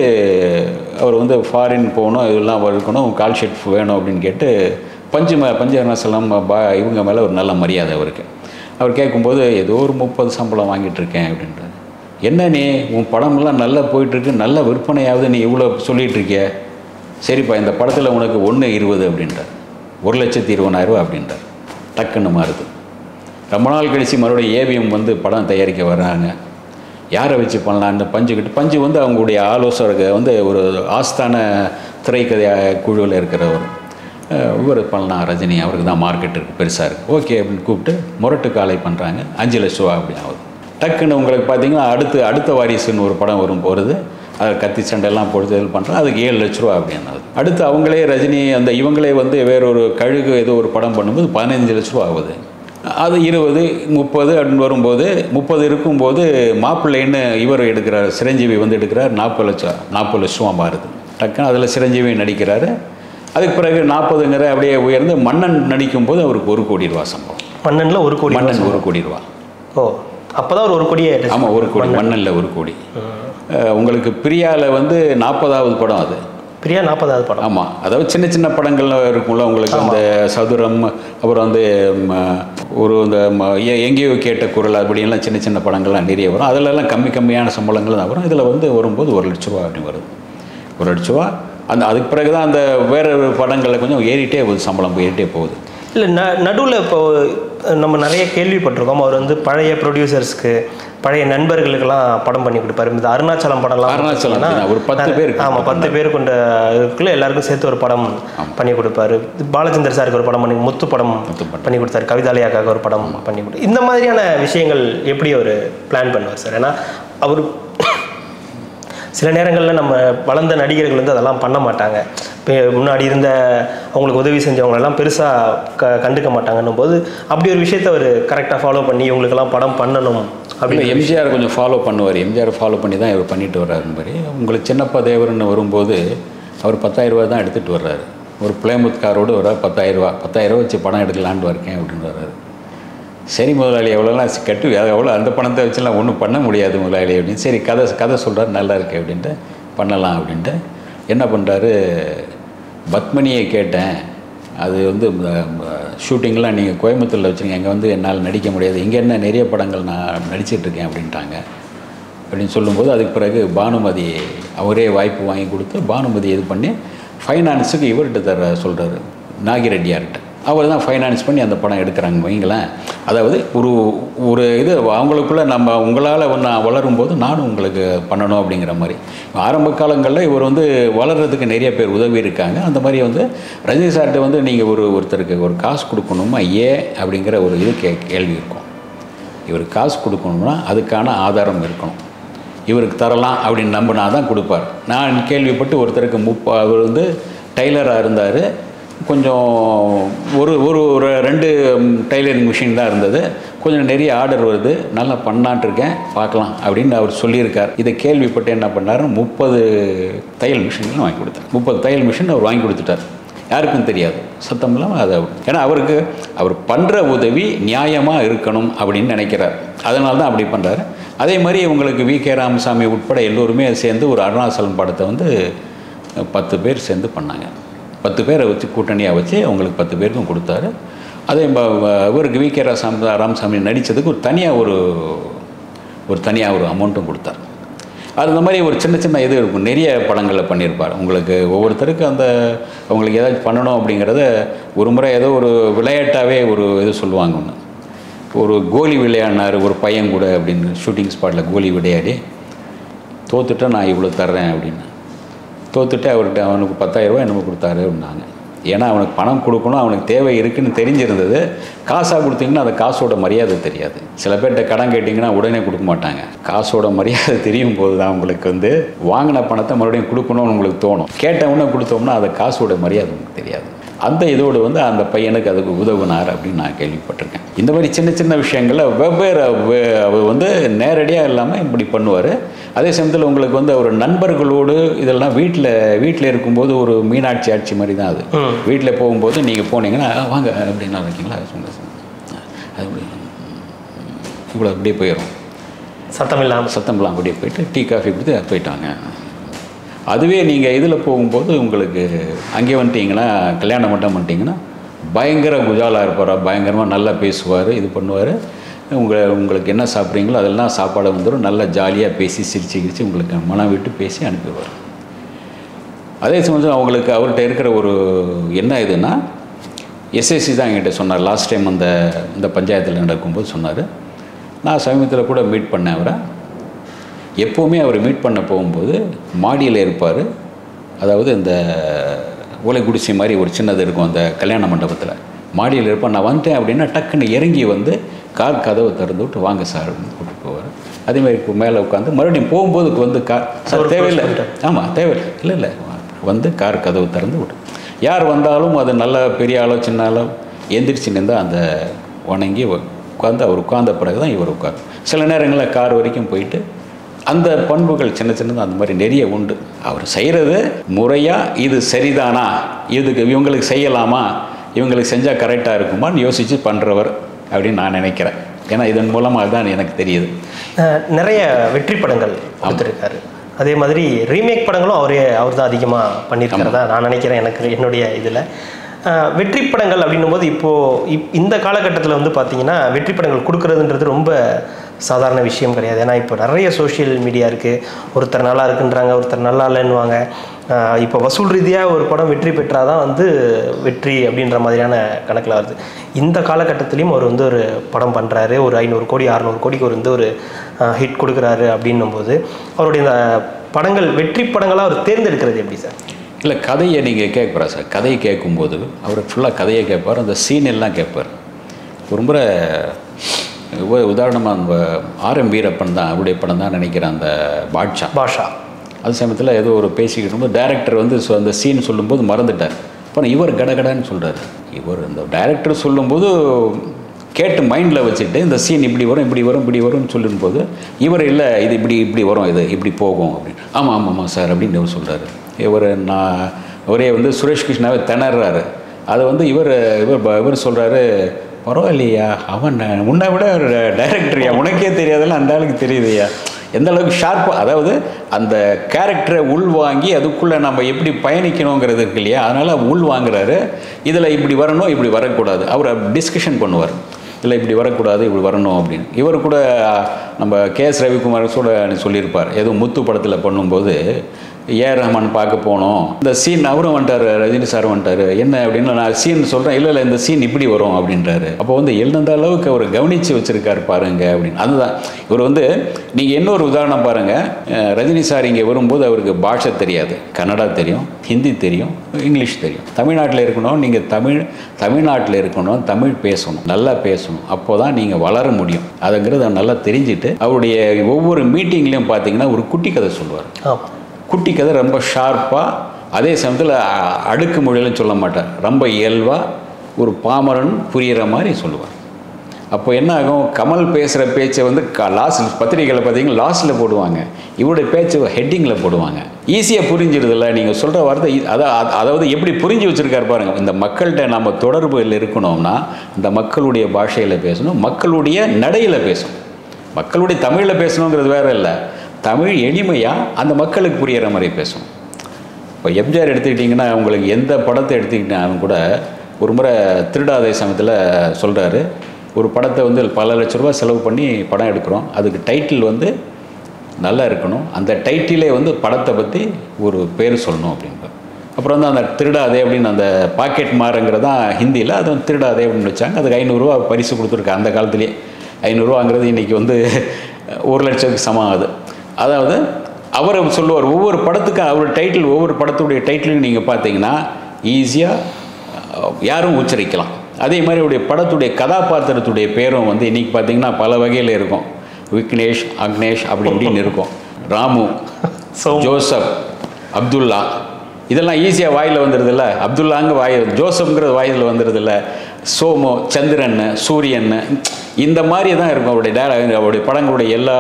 அவர் வந்து ஃபாரின் போகணும் இதெல்லாம் இருக்கணும் கால் ஷீட் வேணும் அப்படின்னு கேட்டு பஞ்சு ம பஞ்சரணசலம் பா இவங்க மேலே ஒரு நல்ல மரியாதை அவருக்கு அவர் கேட்கும்போது ஏதோ ஒரு முப்பது சம்பளம் வாங்கிட்டு இருக்கேன் அப்படின்றாரு என்ன நீ உன் படமெல்லாம் நல்லா போயிட்டுருக்கு நல்ல விற்பனையாவது நீ இவ்வளோ சொல்லிட்டு இருக்கிய சரிப்பா இந்த படத்தில் உனக்கு ஒன்று இருபது அப்படின்றார் ஒரு லட்சத்தி இருபதாயிரரூவா அப்படின்றார் டக்குன்னு மாறுது ரொம்ப நாள் கழித்து மறுபடியும் ஏவிஎம் வந்து படம் தயாரிக்க வர்றாங்க யாரை வச்சு பண்ணலான்னு பஞ்சுக்கிட்டு பஞ்சு வந்து அவங்களுடைய ஆலோசகருக்கு வந்து ஒரு ஆஸ்தான திரைக்கதை குழுவில் இருக்கிறவர் அஹ் இவர் பண்ணலாம் ரஜினி அவருக்கு தான் மார்க்கெட் இருக்குது பெருசாக இருக்குது ஓகே அப்படின்னு கூப்பிட்டு முரட்டு காலை பண்ணுறாங்க அஞ்சு லட்ச ரூபா அப்படி ஆகுது டக்குன்னு உங்களுக்கு பார்த்தீங்கன்னா அடுத்து அடுத்த வாரிசுன்னு ஒரு படம் வரும் போகிறது அதை கத்தி சண்டையெல்லாம் பொழுது இது பண்ணுறோம் அதுக்கு ஏழு லட்ச ரூபா அப்படின்னு ஆகுது அடுத்து அவங்களே ரஜினி அந்த இவங்களே வந்து வேறொரு கழுகு ஏதோ ஒரு படம் பண்ணும்போது பதினஞ்சு லட்ச ரூபா ஆகுது அது இருபது முப்பது அப்படின்னு வரும்போது முப்பது இருக்கும்போது மாப்பிள்ளைன்னு இவர் எடுக்கிறார் சிரஞ்சீவி வந்து எடுக்கிறார் நாற்பது லட்சம் நாற்பது லட்சமாக மாறுது டக்குன்னு அதில் சிரஞ்சீவி நடிக்கிறாரு அதுக்கு பிறகு நாற்பதுங்கிற அப்படியே உயர்ந்து மன்னன் நடிக்கும்போது அவருக்கு ஒரு கோடி ரூபா சம்பளம் மன்னன்ல ஒரு கோடி மன்னன் ஒரு கோடி ரூபா ஓ அப்பதான் ஒரு ஒரு கோடியே ஆமாம் ஒரு கோடி மன்னனில் ஒரு கோடி அஹ் உங்களுக்கு பிரியாவில் வந்து நாற்பதாவது படம் அது பிரியா நாற்பதாவது படம் ஆமாம் அதாவது சின்ன சின்ன படங்கள்ல இருக்கும்ல உங்களுக்கு அந்த சதுரம் அப்புறம் வந்து ம, ஒரு இந்த ம, எ- எங்கேயோ கேட்ட குரல் அப்படின்லாம் சின்ன சின்ன படங்கள்லாம் நிறைய வரும் அதிலெல்லாம் கம்மி கம்மியான சம்பளங்கள் தான் வரும் இதில் வந்து வரும்போது ஒரு லட்ச ரூபா அப்படி வருது ஒரு லட்ச ரூபா அந்த அதுக்கு பிறகு தான் அந்த வேற படங்களில் கொஞ்சம் ஏறிட்டே போகுது சம்பளம் ஏறிட்டே போகுது இல்லை ந நடுவில் இப்போ நம்ம நிறைய கேள்விப்பட்டிருக்கோம் அவர் வந்து பழைய ப்ரொடியூசர்ஸ்க்கு பழைய நண்பர்களுக்கெல்லாம் படம் பண்ணி கொடுப்பாரு இந்த அருணாச்சலம் படம்லாம் அருணாச்சலம் பார்த்தீங்கன்னா, ஒரு பத்து பேர் இருக்காங்க. ஆமாம் பத்து பேர் கொண்ட இதுக்குள்ள எல்லாருக்கும் சேர்த்து ஒரு படம் பண்ணி கொடுப்பாரு பாலச்சந்தர் சாருக்கு ஒரு படம் பண்ணி முத்து படம் முத்து படம். பண்ணி கொடுத்தாரு கவிதாலயாக்காக ஒரு படம் பண்ணி கொடு இந்த மாதிரியான விஷயங்கள் எப்படி அவர் பிளான் பண்ணுவார் சார் ஏன்னா அவர் சில நேரங்களில் நம்ம வளர்ந்த நடிகர்கள் வந்து அதெல்லாம் பண்ண மாட்டாங்க இப்போ முன்னாடி இருந்த அவங்களுக்கு உதவி செஞ்சவங்களெல்லாம் பெருசாக க கண்டுக்க மாட்டாங்கன்னும் போது அப்படி ஒரு விஷயத்தை அவர் கரெக்டாக ஃபாலோ பண்ணி இவங்களுக்கெல்லாம் படம் பண்ணணும் இல்லை அப்படின்னு எம்ஜிஆர் கொஞ்சம் ஃபாலோ பண்ணுவார் எம்ஜிஆர் ஃபாலோ பண்ணி தான் இவர் பண்ணிட்டு வர்றாரு மாதிரி உங்களுக்கு சின்னப்பா தேவர்னு வரும்போது அவர் பத்தாயிரம் ரூபாய் தான் எடுத்துகிட்டு வர்றாரு ஒரு பிளேமுத் காரோடு வர பத்தாயிரம் ரூபா பத்தாயிரம் ரூபா வச்சு பணம் எடுக்கலான்ட்டு இருக்கேன் அப்படின்னு வர்றாரு சரி முதலாளி எவ்வளோலாம் கட்டு எவ்வளோ அந்த பணத்தை வச்சுலாம் ஒன்றும் பண்ண முடியாது முதலாளி அப்படின்னு சரி கதை கதை சொல்கிறாரு நல்லா இருக்கு அப்படின்ட்டு பண்ணலாம் அப்படின்ட்டு என்ன பண்ணுறாரு பத்மினியை கேட்டேன் அது வந்து ஷூட்டிங்லாம் நீங்கள் கோயம்புத்தூரில் வச்சுருங்க அங்கே வந்து என்னால் நடிக்க முடியாது இங்கே என்ன நிறைய படங்கள் நான் நடிச்சிட்டு இருக்கேன் அப்படின்ட்டாங்க அப்படின்னு சொல்லும்போது அதுக்கு பிறகு பானுமதி அவரே வாய்ப்பு வாங்கி கொடுத்து பானுமதி இது பண்ணி ஃபைனான்ஸுக்கு இவர்கிட்ட தர சொல்கிறாரு நாகிரெட்டியார்கிட்ட அவர் தான் ஃபைனான்ஸ் பண்ணி அந்த படம் எடுக்கிறாங்க வைங்களேன் அதாவது ஒரு ஒரு இது அவங்களுக்குள்ள நம்ம உங்களால் ஒன்று வளரும் போது நானும் உங்களுக்கு பண்ணணும் அப்படிங்கிற மாதிரி ஆரம்ப காலங்களில் இவர் வந்து வளர்கிறதுக்கு நிறைய பேர் உதவி இருக்காங்க அந்த மாதிரி வந்து ரஜினி சார்கிட்ட வந்து நீங்கள் ஒரு ஒருத்தருக்கு ஒரு காசு கொடுக்கணுமா ஏன் அப்படிங்கிற ஒரு இது கே கேள்வி இருக்கும் இவர் காசு கொடுக்கணும்னா அதுக்கான ஆதாரம் இருக்கணும் இவருக்கு தரலாம் அப்படின்னு நம்பினா தான் கொடுப்பார் நான் கேள்விப்பட்டு ஒருத்தருக்கு முப்ப அவர் வந்து டைலராக இருந்தார் கொஞ்சம் ஒரு ஒரு ஒரு ரெண்டு டைலரிங் மிஷின் தான் இருந்தது கொஞ்சம் நிறைய ஆர்டர் வருது நல்லா பண்ணலான்ட்டு இருக்கேன் பார்க்கலாம் அப்படின்னு அவர் சொல்லியிருக்கார் இதை கேள்விப்பட்டு என்ன பண்ணாரு முப்பது தையல் மிஷின்லாம் வாங்கி கொடுத்தார் முப்பது தையல் மிஷின் அவர் வாங்கி கொடுத்துட்டார் யாருக்கும் தெரியாது சத்தம் இல்லாமல் அதை ஏன்னா அவருக்கு அவர் பண்ணுற உதவி நியாயமாக இருக்கணும் அப்படின்னு நினைக்கிறார் அதனால தான் அப்படி பண்ணுறாரு அதே மாதிரி உங்களுக்கு வி கே ராமசாமி உட்பட எல்லோருமே சேர்ந்து ஒரு அருணாச்சலம் படத்தை வந்து பத்து பேர் சேர்ந்து பண்ணாங்க பத்து பேரை வச்சு கூட்டணியாக வச்சு அவங்களுக்கு பத்து பேருக்கும் கொடுத்தாரு அதே ம- வ- இவருக்கு வி கே ராமசாமி ராமசாமி நடித்ததுக்கு ஒரு தனியாக ஒரு ஒரு தனியாக ஒரு அமௌண்ட்டும் கொடுத்தார் அது இந்த மாதிரி ஒரு சின்ன சின்ன இது இருக்கும் நிறைய படங்களில் பண்ணியிருப்பார் உங்களுக்கு ஒவ்வொருத்தருக்கு அந்த அவங்களுக்கு ஏதாச்சும் பண்ணணும் அப்படிங்கிறத ஒரு முறை ஏதோ ஒரு விளையாட்டாகவே ஒரு இது சொல்லுவாங்க ஒன்று ஒரு கோலி விளையாடினார் ஒரு பையன் கூட அப்படின்னு ஷூட்டிங் ஸ்பாட்டில் கோலி விளையாடி தோத்துட்டா நான் இவ்வளோ தர்றேன் அப்படின்னு தோத்துட்டு அவர்கிட்ட அவனுக்கு பத்தாயிரரூபா என்னமோ கொடுத்தாரு அப்படின்னாங்க ஏன்னா அவனுக்கு பணம் கொடுக்கணும் அவனுக்கு தேவை இருக்குன்னு தெரிஞ்சிருந்தது காசாக கொடுத்தீங்கன்னா அந்த காசோட மரியாதை தெரியாது சில பேர்கிட்ட கடன் கேட்டிங்கன்னா உடனே கொடுக்க மாட்டாங்க காசோட மரியாதை தெரியும் போது தான் உங்களுக்கு வந்து வாங்கின பணத்தை மறுபடியும் கொடுக்கணும்னு உங்களுக்கு தோணும் கேட்டவொன்னே கொடுத்தோம்னா அந்த காசோட மரியாதை உங்களுக்கு தெரியாது அந்த இதோடு வந்து அந்த பையனுக்கு அதுக்கு உதவுனார் அப்படின்னு நான் கேள்விப்பட்டிருக்கேன் இந்த மாதிரி சின்ன சின்ன விஷயங்களில் வெவ்வேறு வே- அவர் வந்து நேரடியாக இல்லாமல் இப்படி பண்ணுவார் அதே சமயத்தில் உங்களுக்கு வந்து அவர் நண்பர்களோடு இதெல்லாம் வீட்டில் வீட்டில் இருக்கும்போது ஒரு மீனாட்சி ஆட்சி மாதிரி தான் அது ம். வீட்டில் போகும்போது நீங்கள் போனீங்கன்னா "ஆ, வாங்க அப்படின்னா இருக்கீங்களா சொல்லுங்க சார் அது அப்படி இவ்வளோ அப்படியே போயிடும் சத்தம் இல்லாமல் சத்தம்லாம் அப்படியே போயிட்டு டீ காஃபி கொடுத்து போயிட்டாங்க அதுவே நீங்கள் இதில் போகும்போது உங்களுக்கு அங்கே வந்துட்டீங்கன்னா கல்யாணம் மட்டும் பண்ணிட்டீங்கன்னா பயங்கர குஜாலாக இருப்பார் பயங்கரமாக நல்லா பேசுவார் இது பண்ணுவார் உங்களை உங்களுக்கு என்ன சாப்பிட்றீங்களோ அதெல்லாம் சாப்பாடு வந்துடும் நல்லா ஜாலியாக பேசி சிரிச்சு கிரிச்சு உங்களுக்கு மனம் விட்டு பேசி அனுப்பிடுவார் அதே சமயம் அவங்களுக்கு அவர்கிட்ட இருக்கிற ஒரு என்ன இதுன்னா எஸ்எஸ்சி தான் என்கிட்ட சொன்னார் லாஸ்ட் டைம் அந்த இந்த பஞ்சாயத்தில் நடக்கும்போது சொன்னார் நான் சமீபத்தில் கூட மீட் பண்ணேன் அவரை எப்போவுமே அவர் மீட் பண்ண போகும்போது மாடியில் இருப்பார் அதாவது இந்த ஓலை குடிசை மாதிரி ஒரு சின்னது இருக்கும் அந்த கல்யாண மண்டபத்தில் மாடியில் இருப்பார் நான் வந்துட்டேன் அப்படின்னா டக்குன்னு இறங்கி வந்து கார் கதவை திறந்து விட்டு வாங்க சார் அப்படின்னு கூப்பிட்டு போவார் அதே மாதிரி இப்போ மேலே உட்காந்து மறுபடியும் போகும்போது வந்து கார் சார் ஒரு தேவையில்லை close பண்ணிட்டார். ஆமாம் தேவையில்லை இல்லை இல்லை வந்து கார் கதவு திறந்து விட்டு யார் வந்தாலும் அது நல்ல பெரிய ஆளோ சின்ன ஆளோ எந்திரிச்சு நின்று அந்த வணங்கி உட்காந்து அவர் உட்கார்ந்த பிறகு தான் இவர் உட்காந்து சில நேரங்களில் கார் வரைக்கும் போயிட்டு அந்த பண்புகள் சின்ன சின்னது அந்த மாதிரி நிறைய உண்டு அவர் செய்கிறது முறையாக இது சரிதானா இதுக்கு இவங்களுக்கு செய்யலாமா இவங்களுக்கு செஞ்சால் கரெக்டாக இருக்குமான்னு யோசித்து பண்ணுறவர் அப்படின்னு நான் நினைக்கிறேன் ஏன்னா இதன் மூலமாக தான் எனக்கு தெரியுது அஹ், நிறைய வெற்றி படங்கள் கொடுத்துருக்காரு அதே மாதிரி ரீமேக் படங்களும் அவரே அவர் தான் அதிகமாக பண்ணியிருக்கிறதா நான் நினைக்கிறேன் எனக்கு என்னுடைய இதில் வெற்றி படங்கள் அப்படின்னும் போது இப்போது இப் இந்த காலகட்டத்தில் வந்து பார்த்தீங்கன்னா வெற்றி படங்கள் கொடுக்கறதுன்றது ரொம்ப சாதாரண விஷயம் கிடையாது ஏன்னா இப்போ நிறைய சோஷியல் மீடியா இருக்குது ஒருத்தர் நல்லா இருக்குன்றாங்க ஒருத்தர் நல்லா இல்லைன்னுவாங்க அஹ், இப்போ வசூல் ரீதியாக ஒரு படம் வெற்றி பெற்றாதான் வந்து வெற்றி அப்படின்ற மாதிரியான கணக்கில் வருது இந்த காலகட்டத்திலையும் அவர் வந்து ஒரு படம் பண்ணுறாரு ஒரு ஐநூறு கோடி அறநூறு கோடிக்கு ஒரு வந்து ஒரு ஹிட் கொடுக்குறாரு அப்படின்னும் போது அவருடைய இந்த படங்கள் வெற்றி படங்களாக அவர் தேர்ந்தெடுக்கிறது எப்படி சார் இல்லை கதையை நீங்கள் கேட்குறா சார் கதையை கேட்கும்போது அவர் ஃபுல்லாக கதையை கேட்பார் அந்த சீன் எல்லாம் கேட்பார் ஒரு முறை உ- உதாரணமாக அந்த ஆர்எம் வீரப்பன் தான் அவருடைய படம் தான் நினைக்கிறேன் அந்த பாட்ஷா பாஷா அது சமயத்தில் ஏதோ ஒரு பேசிக்கிட்டு இருக்கும்போது டேரக்டர் வந்து சொ- அந்த சீன் சொல்லும்போது மறந்துட்டார் அப்புறம் இவர் கடகடன்னு சொல்கிறார் இவர் இந்த டைரக்டர் சொல்லும்போது கேட்டு மைண்டில் வச்சுட்டு இந்த சீன் இப்படி வரும் இப்படி வரும் இப்படி வரும்னு சொல்லும்போது இவர் இல்லை இது இப்படி இப்படி வரும் இது இப்படி போகும் அப்படின்னு ஆமாம் ஆமாம் ஆமாம் சார் அப்படின்னு இவர் சொல்கிறாரு இவர் நான் அவரே வந்து சுரேஷ் கிருஷ்ணாவே திணறாரு அதை வந்து இவர் இவர் ப- இவர் சொல்கிறாரு பரவாயில்லையா அவன் ந- உன்னை விட ஒரு டைரக்டர்யா உனக்கே தெரியாதெல்லாம் அந்த ஆளுக்கு தெரியுதுயா எந்த அளவுக்கு ஷார்ப்பாக அதாவது அந்த கேரக்டரை உள் வாங்கி அதுக்குள்ளே நம்ம எப்படி பயணிக்கணுங்கிறது இருக்கு இல்லையா அதனால் உள் வாங்குறாரு இதில் இப்படி வரணும் இப்படி வரக்கூடாது அவர் டிஸ்கஷன் பண்ணுவார் இல்லை இப்படி வரக்கூடாது இப்படி வரணும் அப்படின்னு இவர் கூட நம்ம கே எஸ் ரவிக்குமார் கூட சொல்லியிருப்பார் ஏதோ முத்து படத்தில் பண்ணும்போது ஏஆர் ரஹ்மான் பார்க்க போனோம் இந்த சீன் அவரும் வந்துட்டார் ரஜினி சார் வந்துட்டார் என்ன அப்படின்னு நான் சீன் சொல்கிறேன் இல்லை இல்லை இந்த சீன் இப்படி வரும் அப்படின்றாரு அப்போ வந்து எழுந்த அளவுக்கு அவர் கவனித்து வச்சிருக்காரு பாருங்க அப்படின்னு அதுதான் இவர் வந்து நீங்கள் இன்னொரு உதாரணம் பாருங்கள் அஹ் ரஜினி சார் இங்கே வரும்போது அவருக்கு பாஷை தெரியாது கன்னடா தெரியும் ஹிந்தி தெரியும் இங்கிலீஷ் தெரியும் தமிழ்நாட்டில் இருக்கணும் நீங்கள் தமிழ் தமிழ்நாட்டில் இருக்கணும் தமிழ் பேசணும் நல்லா பேசணும் அப்போ தான் நீங்கள் வளர முடியும் அதுங்கிறத நல்லா தெரிஞ்சுட்டு அவருடைய ஒவ்வொரு மீட்டிங்லேயும் பார்த்தீங்கன்னா ஒரு குட்டி கதை சொல்லுவார் ஆமாம் குட்டி கதை ரொம்ப ஷார்ப்பாக அதே சமயத்தில் அ- அடுக்கு மொழியிலும் சொல்ல மாட்டார் ரொம்ப இயல்பாக ஒரு பாமரன் புரிகிற மாதிரி சொல்லுவார் அப்போ என்ன ஆகும் கமல் பேசுகிற பேச்சை வந்து லாஸ்ட் பத்திரிகைகளை பார்த்தீங்கன்னா லாஸ்ட்டில் போடுவாங்க இவருடைய பேச்சை ஹெட்டிங்கில் போடுவாங்க ஈஸியாக புரிஞ்சிடுதில்ல நீங்கள் சொல்கிற வார்த்தை இ- அதா அத- அதாவது எப்படி புரிஞ்சு வச்சுருக்காரு பாருங்கள் இந்த மக்கள்கிட்ட நம்ம தொடர்பில் இருக்கணும்னா இந்த மக்களுடைய பாஷையில் பேசணும் மக்களுடைய நடையில் பேசணும் மக்களுடைய தமிழில் பேசணுங்கிறது வேற இல்லை தமிழ் எளிமையாக அந்த மக்களுக்கு புரியிற மாதிரி பேசணும் இப்போ எம்ஜிஆர் எடுத்துக்கிட்டிங்கன்னா உங்களுக்கு எந்த படத்தை எடுத்துக்கிட்டாலும் கூட ஒரு முறை திருடாதை சமயத்தில் சொல்கிறாரு ஒரு படத்தை வந்து பல லட்ச ரூபா செலவு பண்ணி படம் எடுக்கிறோம் அதுக்கு டைட்டில் வந்து நல்லா இருக்கணும் அந்த டைட்டிலே வந்து படத்தை பற்றி ஒரு பேர் சொல்லணும் அப்படின்பார் அப்புறம் வந்து அந்த திருடாதே அப்படின்னு அந்த பாக்கெட் மாறுங்கிறது தான் ஹிந்தியில் அது வந்து திருடாதே அப்படின்னு வச்சாங்க அதுக்கு ஐநூறுரூவா பரிசு கொடுத்துருக்கு அந்த காலத்துலேயே ஐநூறுரூவாங்கிறது இன்றைக்கி வந்து ஒரு லட்சத்துக்கு சமம் ஆகுது அதாவது அவர் சொல்லுவார் ஒவ்வொரு படத்துக்கும் அவர் டைட்டில் ஒவ்வொரு படத்துடைய டைட்டிலும் நீங்கள் பார்த்தீங்கன்னா ஈஸியாக யாரும் உச்சரிக்கலாம் அதே மாதிரி அவருடைய படத்துடைய கதாபாத்திரத்துடைய பேரும் வந்து இன்றைக்கி பார்த்தீங்கன்னா பல வகையில் இருக்கும் விக்னேஷ் அக்னேஷ் அப்படி இப்படின்னு இருக்கும் ராமு ஸோ ஜோசப் அப்துல்லா இதெல்லாம் ஈஸியாக வாயில் வந்துடுதுல்ல அப்துல்லாங்க வாய் ஜோசப்ங்கிறது வாயில் வந்துடுதில்ல சோமு சந்திரன் சூரியன் இந்த மாதிரி தான் இருக்கும் அவருடைய டேலாக் அவருடைய படங்களுடைய எல்லா